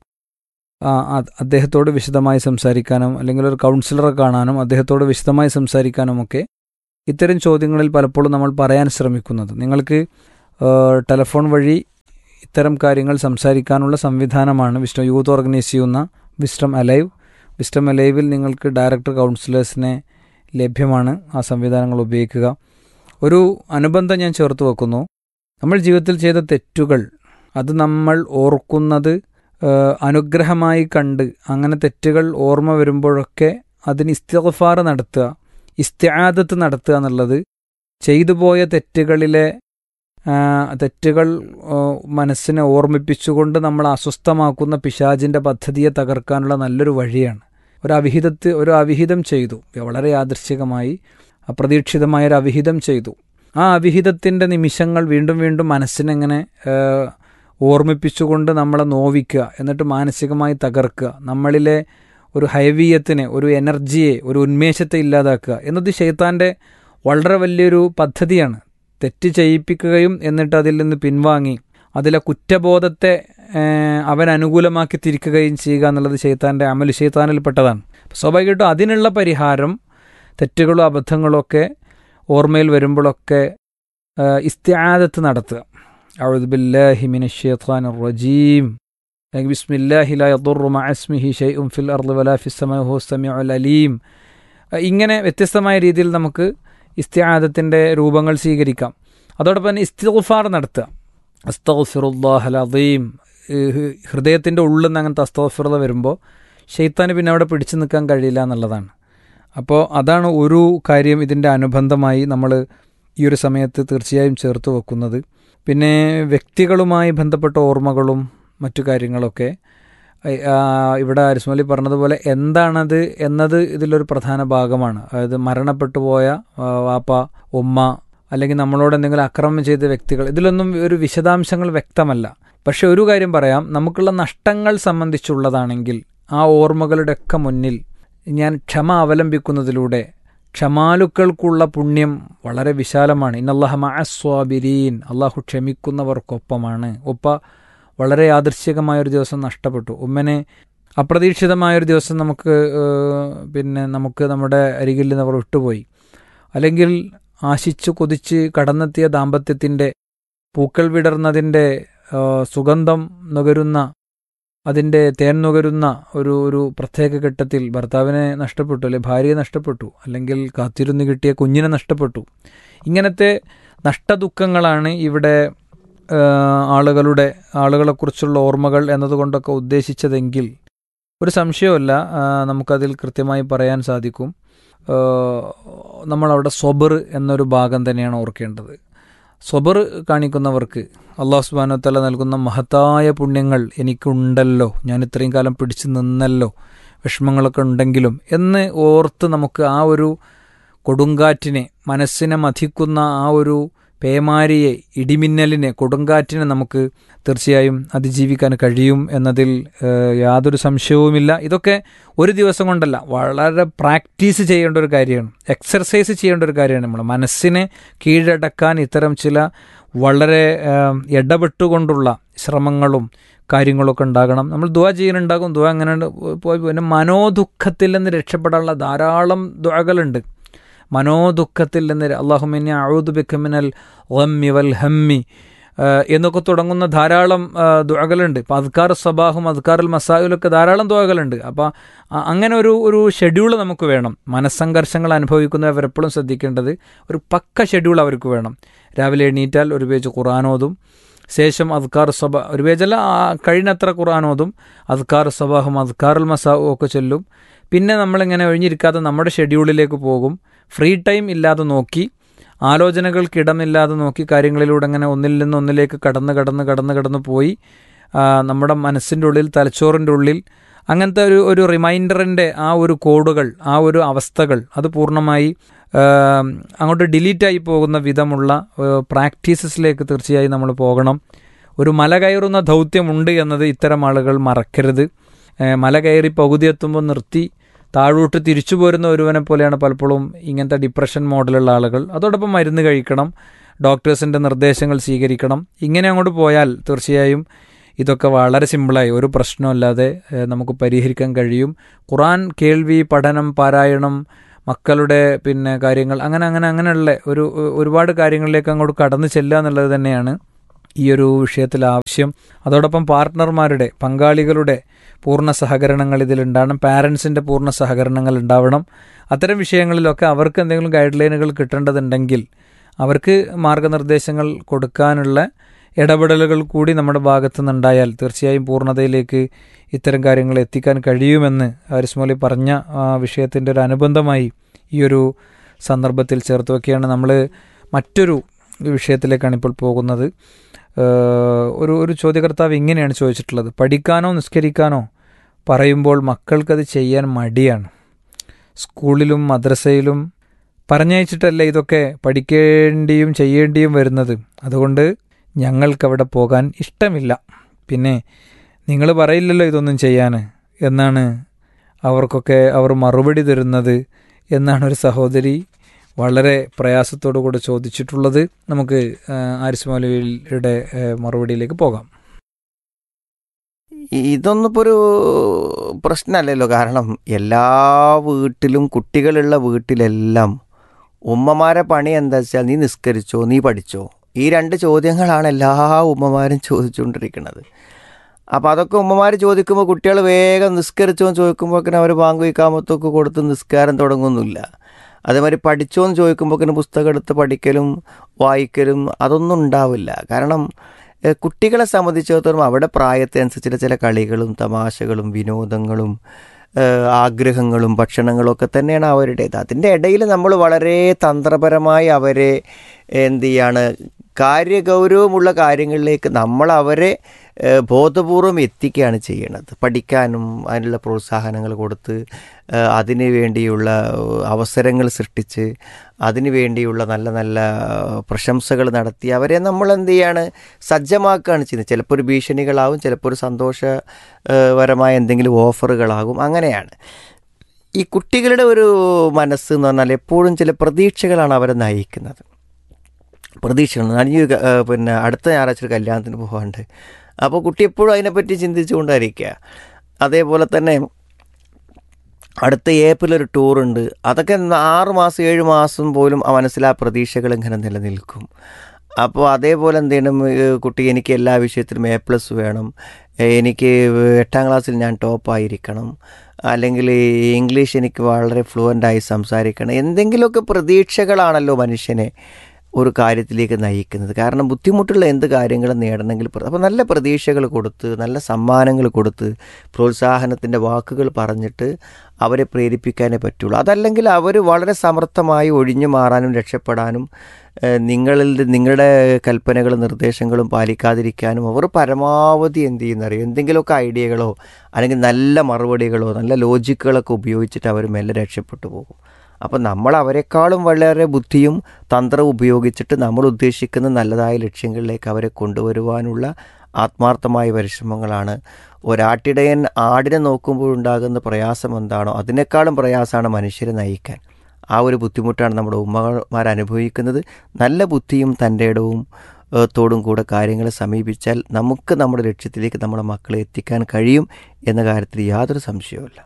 ആ, അത് അദ്ദേഹത്തോട് വിശദമായി സംസാരിക്കാനും അല്ലെങ്കിൽ ഒരു കൗൺസിലറെ കാണാനും അദ്ദേഹത്തോട് വിശദമായി സംസാരിക്കാനും ഒക്കെ ഇത്തരം ചോദ്യങ്ങളിൽ പലപ്പോഴും നമ്മൾ പറയാൻ ശ്രമിക്കുന്നത് നിങ്ങൾക്ക് ആ, ടെലഫോൺ വഴി ഇത്തരം കാര്യങ്ങൾ സംസാരിക്കാനുള്ള സംവിധാനമാണ് വിസ്റ്റം യൂത്ത് ഓർഗനൈസ് ചെയ്യുന്ന വിസ്റ്റം അലൈവ് വിസ്റ്റം അലൈവിൽ നിങ്ങൾക്ക് ഡയറക്ടർ കൗൺസിലേഴ്സിനെ ലഭ്യമാണ് ആ സംവിധാനങ്ങൾ ഉപയോഗിക്കുക ഒരു അനുബന്ധം ഞാൻ ചേർത്ത് വെക്കുന്നു നമ്മൾ ജീവിതത്തിൽ ചെയ്ത തെറ്റുകൾ അത് നമ്മൾ ഓർക്കുന്നത് ഏഹ് അനുഗ്രഹമായി കണ്ട് അങ്ങനെ തെറ്റുകൾ ഓർമ്മ വരുമ്പോഴൊക്കെ അതിന് ഇസ്തിഗ്ഫാർ നടത്തുക ഇസ്തിആദത്ത് നടത്തുക എന്നുള്ളത് ചെയ്തു പോയ തെറ്റുകളിലെ ആ, തെറ്റുകൾ ഓ, മനസ്സിനെ ഓർമ്മിപ്പിച്ചുകൊണ്ട് നമ്മൾ അസ്വസ്ഥമാക്കുന്ന പിശാജിൻ്റെ പദ്ധതിയെ തകർക്കാനുള്ള നല്ലൊരു വഴിയാണ് ഒരു അവിഹിതത്ത് ഒരു അവിഹിതം ചെയ്തു വളരെ യാദൃശ്ചികമായി അപ്രതീക്ഷിതമായ ഒരു അവിഹിതം ചെയ്തു ആ അവിഹിതത്തിൻ്റെ നിമിഷങ്ങൾ വീണ്ടും വീണ്ടും മനസ്സിനെങ്ങനെ ഏഹ്, ഓർമ്മിപ്പിച്ചുകൊണ്ട് നമ്മളെ നോവിക്കുക എന്നിട്ട് മാനസികമായി തകർക്കുക നമ്മളിലെ ഒരു ഹൈവീയത്തിനെ ഒരു എനർജിയെ ഒരു ഉന്മേഷത്തെ ഇല്ലാതാക്കുക എന്നത് ഷെയ്ത്താൻ്റെ വളരെ വലിയൊരു പദ്ധതിയാണ് തെറ്റ് ചെയ്യിപ്പിക്കുകയും എന്നിട്ട് അതിൽ നിന്ന് പിൻവാങ്ങി അതിലെ കുറ്റബോധത്തെ ഏഹ്, അവൻ അനുകൂലമാക്കി തിരിക്കുകയും ചെയ്യുക എന്നുള്ളത് ഷെയ്ത്താൻ്റെ അമൽ ഷെയ്ത്താനിൽപ്പെട്ടതാണ് സ്വാഭാവികമായിട്ടും അതിനുള്ള പരിഹാരം തെറ്റുകളോ അബദ്ധങ്ങളോ ഒക്കെ ഓർമ്മയിൽ വരുമ്പോഴൊക്കെ ഏഹ്, ഇസ്തിആദത്ത് നടത്തുക أعوذ بالله من الشيطان الرجيم അല്ലെങ്കിൽ بسم الله لا يضر مع اسمه شيء في الأرض ولا في السماء وهو السميع العليم അഹ് ഇങ്ങനെ വ്യത്യസ്തമായ രീതിയിൽ നമുക്ക് ഇസ്തിആദത്തിൻ്റെ രൂപങ്ങൾ സ്വീകരിക്കാം അതോടൊപ്പം തന്നെ ഇസ്തിഗ്ഫാർ നടത്തുക അസ്തഗ്ഫിറുല്ലാഹൽ അദീം ഹൃദയത്തിൻ്റെ ഉള്ളിൽ നിന്ന് അങ്ങനത്തെ അസ്തഗ്ഫിറുത വരുമ്പോൾ ഷെയ്ത്താന് പിന്നെ അവിടെ പിടിച്ചു നിൽക്കാൻ കഴിയില്ല എന്നുള്ളതാണ് അപ്പോൾ അതാണ് ഒരു കാര്യം ഇതിൻ്റെ അനുബന്ധമായി നമ്മൾ ഈ ഒരു സമയത്ത് തീർച്ചയായും ചേർത്ത് വെക്കുന്നത് പിന്നെ വ്യക്തികളുമായി ബന്ധപ്പെട്ട ഓർമ്മകളും മറ്റു കാര്യങ്ങളൊക്കെ ഐ- ആ, ഇവിടെ അരിസ്മലി പറഞ്ഞതുപോലെ എന്താണത് എന്നത് ഇതിലൊരു പ്രധാന ഭാഗമാണ് അതായത് മരണപ്പെട്ടു പോയ ആ, വാപ്പ ഉമ്മ അല്ലെങ്കിൽ നമ്മളോട് എന്തെങ്കിലും അക്രമം ചെയ്ത വ്യക്തികൾ ഇതിലൊന്നും ഒരു വിശദാംശങ്ങൾ വ്യക്തമല്ല പക്ഷെ ഒരു കാര്യം പറയാം നമുക്കുള്ള നഷ്ടങ്ങൾ സംബന്ധിച്ചുള്ളതാണെങ്കിൽ ആ ഓർമ്മകളുടെയൊക്കെ മുന്നിൽ ഞാൻ ക്ഷമ അവലംബിക്കുന്നതിലൂടെ ക്ഷമാലുക്കൾക്കുള്ള പുണ്യം വളരെ വിശാലമാണ് ഇന്നല്ലാഹ മഅസ്വാബിരീൻ അള്ളാഹു ക്ഷമിക്കുന്നവർക്കൊപ്പമാണ് ഒപ്പ വളരെ യാദൃശ്ചികമായൊരു ദിവസം നഷ്ടപ്പെട്ടു ഉമ്മനെ അപ്രതീക്ഷിതമായൊരു ദിവസം നമുക്ക് ഏഹ്, പിന്നെ നമുക്ക് നമ്മുടെ അരികിൽ നിന്ന് അവർ വിട്ടുപോയി അല്ലെങ്കിൽ ആശിച്ചു കൊതിച്ച് കടന്നെത്തിയ ദാമ്പത്യത്തിൻ്റെ പൂക്കൾ വിടർന്നതിൻ്റെ ഏഹ്, സുഗന്ധം നുകരുന്ന അതിൻ്റെ തേൻ നുകരുന്ന ഒരു ഒരു പ്രത്യേക ഘട്ടത്തിൽ ഭർത്താവിനെ നഷ്ടപ്പെട്ടു അല്ലെങ്കിൽ ഭാര്യയെ നഷ്ടപ്പെട്ടു അല്ലെങ്കിൽ കാത്തിരുന്ന് കിട്ടിയ കുഞ്ഞിനെ നഷ്ടപ്പെട്ടു ഇങ്ങനത്തെ നഷ്ടദുഃഖങ്ങളാണ് ഇവിടെ ആ, ആളുകളുടെ ആളുകളെക്കുറിച്ചുള്ള ഓർമ്മകൾ എന്നതുകൊണ്ടൊക്കെ ഉദ്ദേശിച്ചതെങ്കിൽ ഒരു സംശയവുമില്ല ആ, നമുക്കതിൽ കൃത്യമായി പറയാൻ സാധിക്കും ആ, നമ്മളവിടെ സ്വബർ എന്നൊരു ഭാഗം തന്നെയാണ് ഓർക്കേണ്ടത് സ്വബർ കാണിക്കുന്നവർക്ക് അള്ളാഹു സുബാനത്തല നൽകുന്ന മഹത്തായ പുണ്യങ്ങൾ എനിക്കുണ്ടല്ലോ ഞാൻ ഇത്രയും കാലം പിടിച്ചു നിന്നല്ലോ വിഷമങ്ങളൊക്കെ ഉണ്ടെങ്കിലും എന്ന് ഓർത്ത് നമുക്ക് ആ ഒരു കൊടുങ്കാറ്റിനെ മനസ്സിനെ മഥിക്കുന്ന ആ ഒരു പേമാരിയെ ഇടിമിന്നലിനെ കൊടുങ്കാറ്റിനെ നമുക്ക് തീർച്ചയായും അതിജീവിക്കാൻ കഴിയും എന്നതിൽ ഏഹ്, യാതൊരു സംശയവുമില്ല ഇതൊക്കെ ഒരു ദിവസം കൊണ്ടല്ല വളരെ പ്രാക്ടീസ് ചെയ്യേണ്ട ഒരു കാര്യമാണ് എക്സർസൈസ് ചെയ്യേണ്ട ഒരു കാര്യമാണ് നമ്മൾ മനസ്സിനെ കീഴടക്കാൻ ഇത്തരം ചില വളരെ ഏഹ്, ഇടപെട്ടുകൊണ്ടുള്ള ശ്രമങ്ങളും കാര്യങ്ങളൊക്കെ ഉണ്ടാകണം നമ്മൾ ദുവ ചെയ്യാനുണ്ടാകും ദുവ അങ്ങനെ പോയി പിന്നെ മനോദുഃഖത്തിൽ നിന്ന് രക്ഷപ്പെടാനുള്ള ധാരാളം ദുവകളുണ്ട് മനോദുഃഖത്തിൽ നിന്ന് അള്ളാഹുമിനെ അഴുതുബിക്കമിനൽ ഒമ്മി വൽ ഹമ്മി ഏഹ് എന്നൊക്കെ തുടങ്ങുന്ന ധാരാളം ഏഹ് ദുആകളുണ്ട് ഇപ്പോൾ അദ്കാർ സബാഹും അദ്കാറുൽ മസായിലൊക്കെ ധാരാളം ദുആകളുണ്ട് അപ്പോൾ അ- അങ്ങനെ ഒരു ഒരു ഷെഡ്യൂൾ നമുക്ക് വേണം മനസ്സംഘർഷങ്ങൾ അനുഭവിക്കുന്നവർ എപ്പോഴും ശ്രദ്ധിക്കേണ്ടത് ഒരു പക്ക ഷെഡ്യൂൾ അവർക്ക് വേണം രാവിലെ എണീറ്റാൽ ഒരു പേജ് ഖുറാനോതും ശേഷം അദ്കാർ സബ ഒരു പേജല്ല ആ കഴിയുന്നത്ര ഖുറാനോതും അദ്കാർ സബാഹും അദ്കാറുൽ മസാവും ഒക്കെ ചൊല്ലും പിന്നെ നമ്മളിങ്ങനെ ഒഴിഞ്ഞിരിക്കാതെ നമ്മുടെ ഷെഡ്യൂളിലേക്ക് പോകും ഫ്രീ ടൈം ഇല്ലാതെ നോക്കി ആലോചനകൾക്കിടമില്ലാതെ നോക്കി കാര്യങ്ങളിലൂടെ അങ്ങനെ ഒന്നിൽ നിന്ന് ഒന്നിലേക്ക് കടന്ന് കടന്ന് കടന്ന് കടന്ന് പോയി ആ, നമ്മുടെ മനസ്സിൻ്റെ ഉള്ളിൽ തലച്ചോറിൻ്റെ ഉള്ളിൽ അങ്ങനത്തെ ഒരു ഒരു റിമൈൻഡറിൻ്റെ ആ ഒരു കോഡുകൾ ആ ഒരു അവസ്ഥകൾ അത് പൂർണ്ണമായി ആ, അങ്ങോട്ട് ഡിലീറ്റായി പോകുന്ന വിധമുള്ള പ്രാക്ടീസസിലേക്ക് തീർച്ചയായും നമ്മൾ പോകണം ഒരു മല കയറുന്ന ദൗത്യമുണ്ട് എന്നത് ഇത്തരം ആളുകൾ മറക്കരുത് ഏ, മല കയറി പകുതി എത്തുമ്പോൾ നിർത്തി താഴോട്ട് തിരിച്ചു പോരുന്ന ഒരുവനെ പോലെയാണ് പലപ്പോഴും ഇങ്ങനത്തെ ഡിപ്രഷൻ മോഡലുള്ള ആളുകൾ അതോടൊപ്പം മരുന്ന് കഴിക്കണം ഡോക്ടേഴ്സിൻ്റെ നിർദ്ദേശങ്ങൾ സ്വീകരിക്കണം ഇങ്ങനെ അങ്ങോട്ട് പോയാൽ തീർച്ചയായും ഇതൊക്കെ വളരെ സിമ്പിളായി ഒരു പ്രശ്നമില്ലാതെ ഏഹ്, നമുക്ക് പരിഹരിക്കാൻ കഴിയും ഖുറാൻ കേൾവി പഠനം പാരായണം മക്കളുടെ പിന്നെ കാര്യങ്ങൾ അങ്ങനെ അങ്ങനെ അങ്ങനെയുള്ള ഒരു ഒരുപാട് കാര്യങ്ങളിലേക്ക് അങ്ങോട്ട് കടന്നു ചെല്ലുക എന്നുള്ളത് തന്നെയാണ് ഈ ഒരു വിഷയത്തിൽ ആവശ്യം അതോടൊപ്പം പാർട്ട്ണർമാരുടെ പങ്കാളികളുടെ പൂർണ്ണ സഹകരണങ്ങൾ ഇതിലുണ്ടാവണം പാരൻസിൻ്റെ പൂർണ്ണ സഹകരണങ്ങൾ ഉണ്ടാവണം അത്തരം വിഷയങ്ങളിലൊക്കെ അവർക്ക് എന്തെങ്കിലും ഗൈഡ് ലൈനുകൾ കിട്ടേണ്ടതുണ്ടെങ്കിൽ അവർക്ക് മാർഗനിർദ്ദേശങ്ങൾ കൊടുക്കാനുള്ള ഇടപെടലുകൾ കൂടി നമ്മുടെ ഭാഗത്തു നിന്നുണ്ടായാൽ തീർച്ചയായും പൂർണ്ണതയിലേക്ക് ഇത്തരം കാര്യങ്ങൾ എത്തിക്കാൻ കഴിയുമെന്ന് ആരിസ്മോലി പറഞ്ഞ ആ വിഷയത്തിൻ്റെ ഒരു അനുബന്ധമായി ഈ ഒരു സന്ദർഭത്തിൽ ചേർത്ത് വയ്ക്കുകയാണ് നമ്മൾ മറ്റൊരു വിഷയത്തിലേക്കാണ് ഇപ്പോൾ പോകുന്നത് ഏഹ് ഒരു ഒരു ചോദ്യകർത്താവ് ഇങ്ങനെയാണ് ചോദിച്ചിട്ടുള്ളത് പഠിക്കാനോ നിസ്കരിക്കാനോ പറയുമ്പോൾ മക്കൾക്കത് ചെയ്യാൻ മടിയാണ് സ്കൂളിലും മദ്രസയിലും പറഞ്ഞയച്ചിട്ടല്ല ഇതൊക്കെ പഠിക്കേണ്ടിയും ചെയ്യേണ്ടിയും വരുന്നത് അതുകൊണ്ട് ഞങ്ങൾക്കവിടെ പോകാൻ ഇഷ്ടമില്ല പിന്നെ നിങ്ങൾ പറയില്ലല്ലോ ഇതൊന്നും ചെയ്യാൻ എന്നാണ് അവർക്കൊക്കെ അവർ മറുപടി തരുന്നത് എന്നാണ് ഒരു സഹോദരി വളരെ പ്രയാസത്തോടു കൂടെ ചോദിച്ചിട്ടുള്ളത് നമുക്ക് ആ, ആരിസ് മൗലവിയുടെ ആ, മറുപടിയിലേക്ക് പോകാം ഇതൊന്നും ഇപ്പോൾ ഒരു പ്രശ്നമല്ലല്ലോ കാരണം എല്ലാ വീട്ടിലും കുട്ടികളുള്ള വീട്ടിലെല്ലാം ഉമ്മമാരെ പണി എന്താ വെച്ചാൽ നീ നിസ്കരിച്ചോ നീ പഠിച്ചോ ഈ രണ്ട് ചോദ്യങ്ങളാണ് എല്ലാ ഉമ്മമാരും ചോദിച്ചുകൊണ്ടിരിക്കുന്നത് അപ്പോൾ അതൊക്കെ ഉമ്മമാർ ചോദിക്കുമ്പോൾ കുട്ടികൾ വേഗം നിസ്കരിച്ചോ എന്ന് ചോദിക്കുമ്പോഴേക്കിനും അവർ ബാങ്ക് വയ്ക്കാമത്തൊക്കെ കൊടുത്ത് നിസ്കാരം തുടങ്ങുന്നില്ല അതേമാതിരി പഠിച്ചോ എന്ന് ചോദിക്കുമ്പോഴേക്കിനും പുസ്തകം എടുത്ത് പഠിക്കലും വായിക്കലും അതൊന്നും ഉണ്ടാവില്ല കാരണം ഏഹ് കുട്ടികളെ സംബന്ധിച്ചിടത്തോളം അവിടെ പ്രായത്തിനനുസരിച്ചുള്ള ചില കളികളും തമാശകളും വിനോദങ്ങളും ഏഹ് ആഗ്രഹങ്ങളും ഭക്ഷണങ്ങളും ഒക്കെ തന്നെയാണ് അവരുടേത് അതിൻ്റെ ഇടയിൽ നമ്മൾ വളരെ തന്ത്രപരമായി അവരെ എന്ത് ചെയ്യാണ് കാര്യഗൗരവമുള്ള കാര്യങ്ങളിലേക്ക് നമ്മൾ അവരെ ഏഹ് ബോധപൂർവം എത്തിക്കുകയാണ് ചെയ്യണത് പഠിക്കാനും അതിനുള്ള പ്രോത്സാഹനങ്ങൾ കൊടുത്ത് ഏഹ് അതിന് വേണ്ടിയുള്ള ഏഹ് അവസരങ്ങൾ സൃഷ്ടിച്ച് അതിന് വേണ്ടിയുള്ള നല്ല നല്ല പ്രശംസകൾ നടത്തി അവരെ നമ്മൾ എന്ത് ചെയ്യാണ് സജ്ജമാക്കുകയാണ് ചെയ്യുന്നത് ചിലപ്പോൾ ഒരു ഭീഷണികളാവും ചിലപ്പോൾ ഒരു സന്തോഷപരമായ എന്തെങ്കിലും ഓഫറുകളാകും അങ്ങനെയാണ് ഈ കുട്ടികളുടെ ഒരു മനസ്സ് എന്ന് പറഞ്ഞാൽ എപ്പോഴും ചില പ്രതീക്ഷകളാണ് അവരെ നയിക്കുന്നത് പ്രതീക്ഷകൾ ഞാൻ ഈ ഒരു ക- ഏഹ് പിന്നെ അടുത്ത ഞായറാഴ്ച ഒരു കല്യാണത്തിന് പോകാണ്ട് അപ്പോൾ കുട്ടി എപ്പോഴും അതിനെപ്പറ്റി ചിന്തിച്ചുകൊണ്ടായിരിക്കുക അതേപോലെ തന്നെ അടുത്ത ഏപ്രിൽ ഒരു ടൂറുണ്ട് അതൊക്കെ ആറ് മാസം ഏഴ് മാസം പോലും ആ മനസ്സിൽ ആ പ്രതീക്ഷകൾ ഇങ്ങനെ നിലനിൽക്കും അപ്പോൾ അതേപോലെ എന്ത് ചെയ്യണം ഏഹ് കുട്ടി എനിക്ക് എല്ലാ വിഷയത്തിലും എ പ്ലസ് വേണം ഏഹ് എനിക്ക് എട്ടാം ക്ലാസ്സിൽ ഞാൻ ടോപ്പായിരിക്കണം അല്ലെങ്കിൽ ഈ ഇംഗ്ലീഷ് എനിക്ക് വളരെ ഫ്ലുവൻ്റായി സംസാരിക്കണം എന്തെങ്കിലുമൊക്കെ പ്രതീക്ഷകളാണല്ലോ മനുഷ്യനെ ഒരു കാര്യത്തിലേക്ക് നയിക്കുന്നത് കാരണം ബുദ്ധിമുട്ടുള്ള എന്ത് കാര്യങ്ങളും നേടണമെങ്കിൽ അപ്പോൾ നല്ല പ്രതീക്ഷകൾ കൊടുത്ത് നല്ല സമ്മാനങ്ങൾ കൊടുത്ത് പ്രോത്സാഹനത്തിൻ്റെ വാക്കുകൾ പറഞ്ഞിട്ട് അവരെ പ്രേരിപ്പിക്കാനേ പറ്റുള്ളൂ അതല്ലെങ്കിൽ അവർ വളരെ സമർത്ഥമായി ഒഴിഞ്ഞു മാറാനും രക്ഷപ്പെടാനും ഏഹ്, നിങ്ങളിൽ നിങ്ങളുടെ കൽപ്പനകളും നിർദ്ദേശങ്ങളും പാലിക്കാതിരിക്കാനും അവർ പരമാവധി എന്ത് ചെയ്യുന്നറിയോ എന്തെങ്കിലുമൊക്കെ ഐഡിയകളോ അല്ലെങ്കിൽ നല്ല മറുപടികളോ നല്ല ലോജിക്കുകളൊക്കെ ഉപയോഗിച്ചിട്ട് അവർ മെല്ലെ രക്ഷപ്പെട്ടു പോകും അപ്പം നമ്മൾ അവരെക്കാളും വളരെ ബുദ്ധിയും തന്ത്രവും ഉപയോഗിച്ചിട്ട് നമ്മൾ ഉദ്ദേശിക്കുന്ന നല്ലതായ ലക്ഷ്യങ്ങളിലേക്ക് അവരെ കൊണ്ടുവരുവാനുള്ള ആത്മാർത്ഥമായ പരിശ്രമങ്ങളാണ് ഒരാട്ടിടയൻ ആടിനെ നോക്കുമ്പോഴുണ്ടാകുന്ന പ്രയാസം എന്താണോ അതിനേക്കാളും പ്രയാസമാണ് മനുഷ്യരെ നയിക്കാൻ ആ ഒരു ബുദ്ധിമുട്ടാണ് നമ്മുടെ ഉമ്മമാർ അനുഭവിക്കുന്നത് നല്ല ബുദ്ധിയും തൻ്റെ ഇടവും ഏഹ്, തോടും കൂടെ കാര്യങ്ങളെ സമീപിച്ചാൽ നമുക്ക് നമ്മുടെ ലക്ഷ്യത്തിലേക്ക് നമ്മുടെ മക്കളെ എത്തിക്കാൻ കഴിയും എന്ന കാര്യത്തിൽ യാതൊരു സംശയവുമില്ല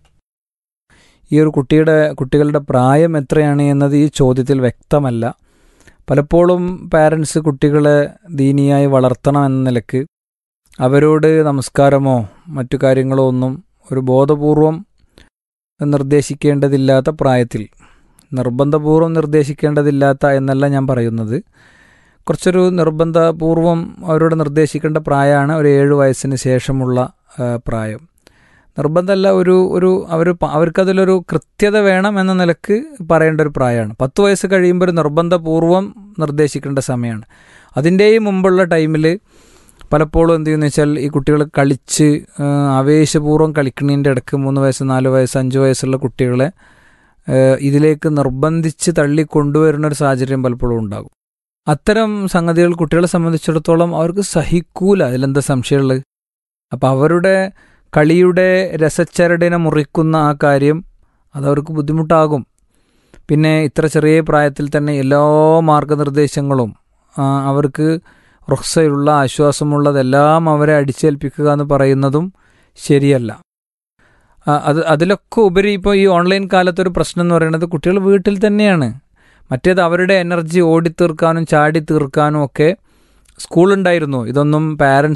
ഈ ഒരു കുട്ടിയുടെ കുട്ടികളുടെ പ്രായം എത്രയാണ് എന്നത് ഈ ചോദ്യത്തിൽ വ്യക്തമല്ല പലപ്പോഴും പാരൻസ് കുട്ടികളെ ദീനിയായി വളർത്തണം എന്ന നിലക്ക് അവരോട് നമസ്കാരമോ മറ്റു കാര്യങ്ങളോ ഒന്നും ഒരു ബോധപൂർവം നിർദ്ദേശിക്കേണ്ടതില്ലാത്ത പ്രായത്തിൽ നിർബന്ധപൂർവം നിർദ്ദേശിക്കേണ്ടതില്ലാത്ത എന്നല്ല ഞാൻ പറയുന്നത് കുറച്ചൊരു നിർബന്ധപൂർവം അവരോട് നിർദ്ദേശിക്കേണ്ട പ്രായമാണ് ഒരു ഏഴ് വയസ്സിന് ശേഷമുള്ള ആ, പ്രായം നിർബന്ധമല്ല ഒരു ഒരു അവർ അവർക്കതിലൊരു കൃത്യത വേണം എന്ന നിലക്ക് പറയേണ്ട ഒരു പ്രായമാണ് പത്ത് വയസ്സ് കഴിയുമ്പോൾ ഒരു നിർബന്ധപൂർവം നിർദ്ദേശിക്കേണ്ട സമയമാണ് അതിൻ്റെയും മുമ്പുള്ള ടൈമിൽ പലപ്പോഴും എന്ത് ചെയ്യുന്നു വെച്ചാൽ ഈ കുട്ടികൾ കളിച്ച് ആ, ആവേശപൂർവ്വം കളിക്കുന്നതിൻ്റെ ഇടയ്ക്ക് മൂന്ന് വയസ്സ് നാല് വയസ്സ് അഞ്ച് വയസ്സുള്ള കുട്ടികളെ ആ, ഇതിലേക്ക് നിർബന്ധിച്ച് തള്ളി കൊണ്ടുവരുന്ന ഒരു സാഹചര്യം പലപ്പോഴും ഉണ്ടാകും അത്തരം സംഗതികൾ കുട്ടികളെ സംബന്ധിച്ചിടത്തോളം അവർക്ക് സഹിക്കൂല അതിലെന്താ സംശയമുള്ളത് അപ്പം അവരുടെ കളിയുടെ രസച്ചരടിനെ മുറിക്കുന്ന ആ കാര്യം അതവർക്ക് ബുദ്ധിമുട്ടാകും പിന്നെ ഇത്ര ചെറിയ പ്രായത്തിൽ തന്നെ എല്ലാ മാർഗനിർദ്ദേശങ്ങളും ആ, അവർക്ക് റുക്സയുള്ള ആശ്വാസമുള്ളതെല്ലാം അവരെ അടിച്ചേൽപ്പിക്കുക എന്ന് പറയുന്നതും ശരിയല്ല ആ, അത് അതിലൊക്കെ ഉപരി ഇപ്പോൾ ഈ ഓൺലൈൻ കാലത്തൊരു പ്രശ്നം എന്ന് പറയുന്നത് കുട്ടികൾ വീട്ടിൽ തന്നെയാണ് മറ്റേത് അവരുടെ എനർജി ഓടിത്തീർക്കാനും ചാടി തീർക്കാനും ഒക്കെ സ്കൂളുണ്ടായിരുന്നു ഇതൊന്നും പാരൻസ്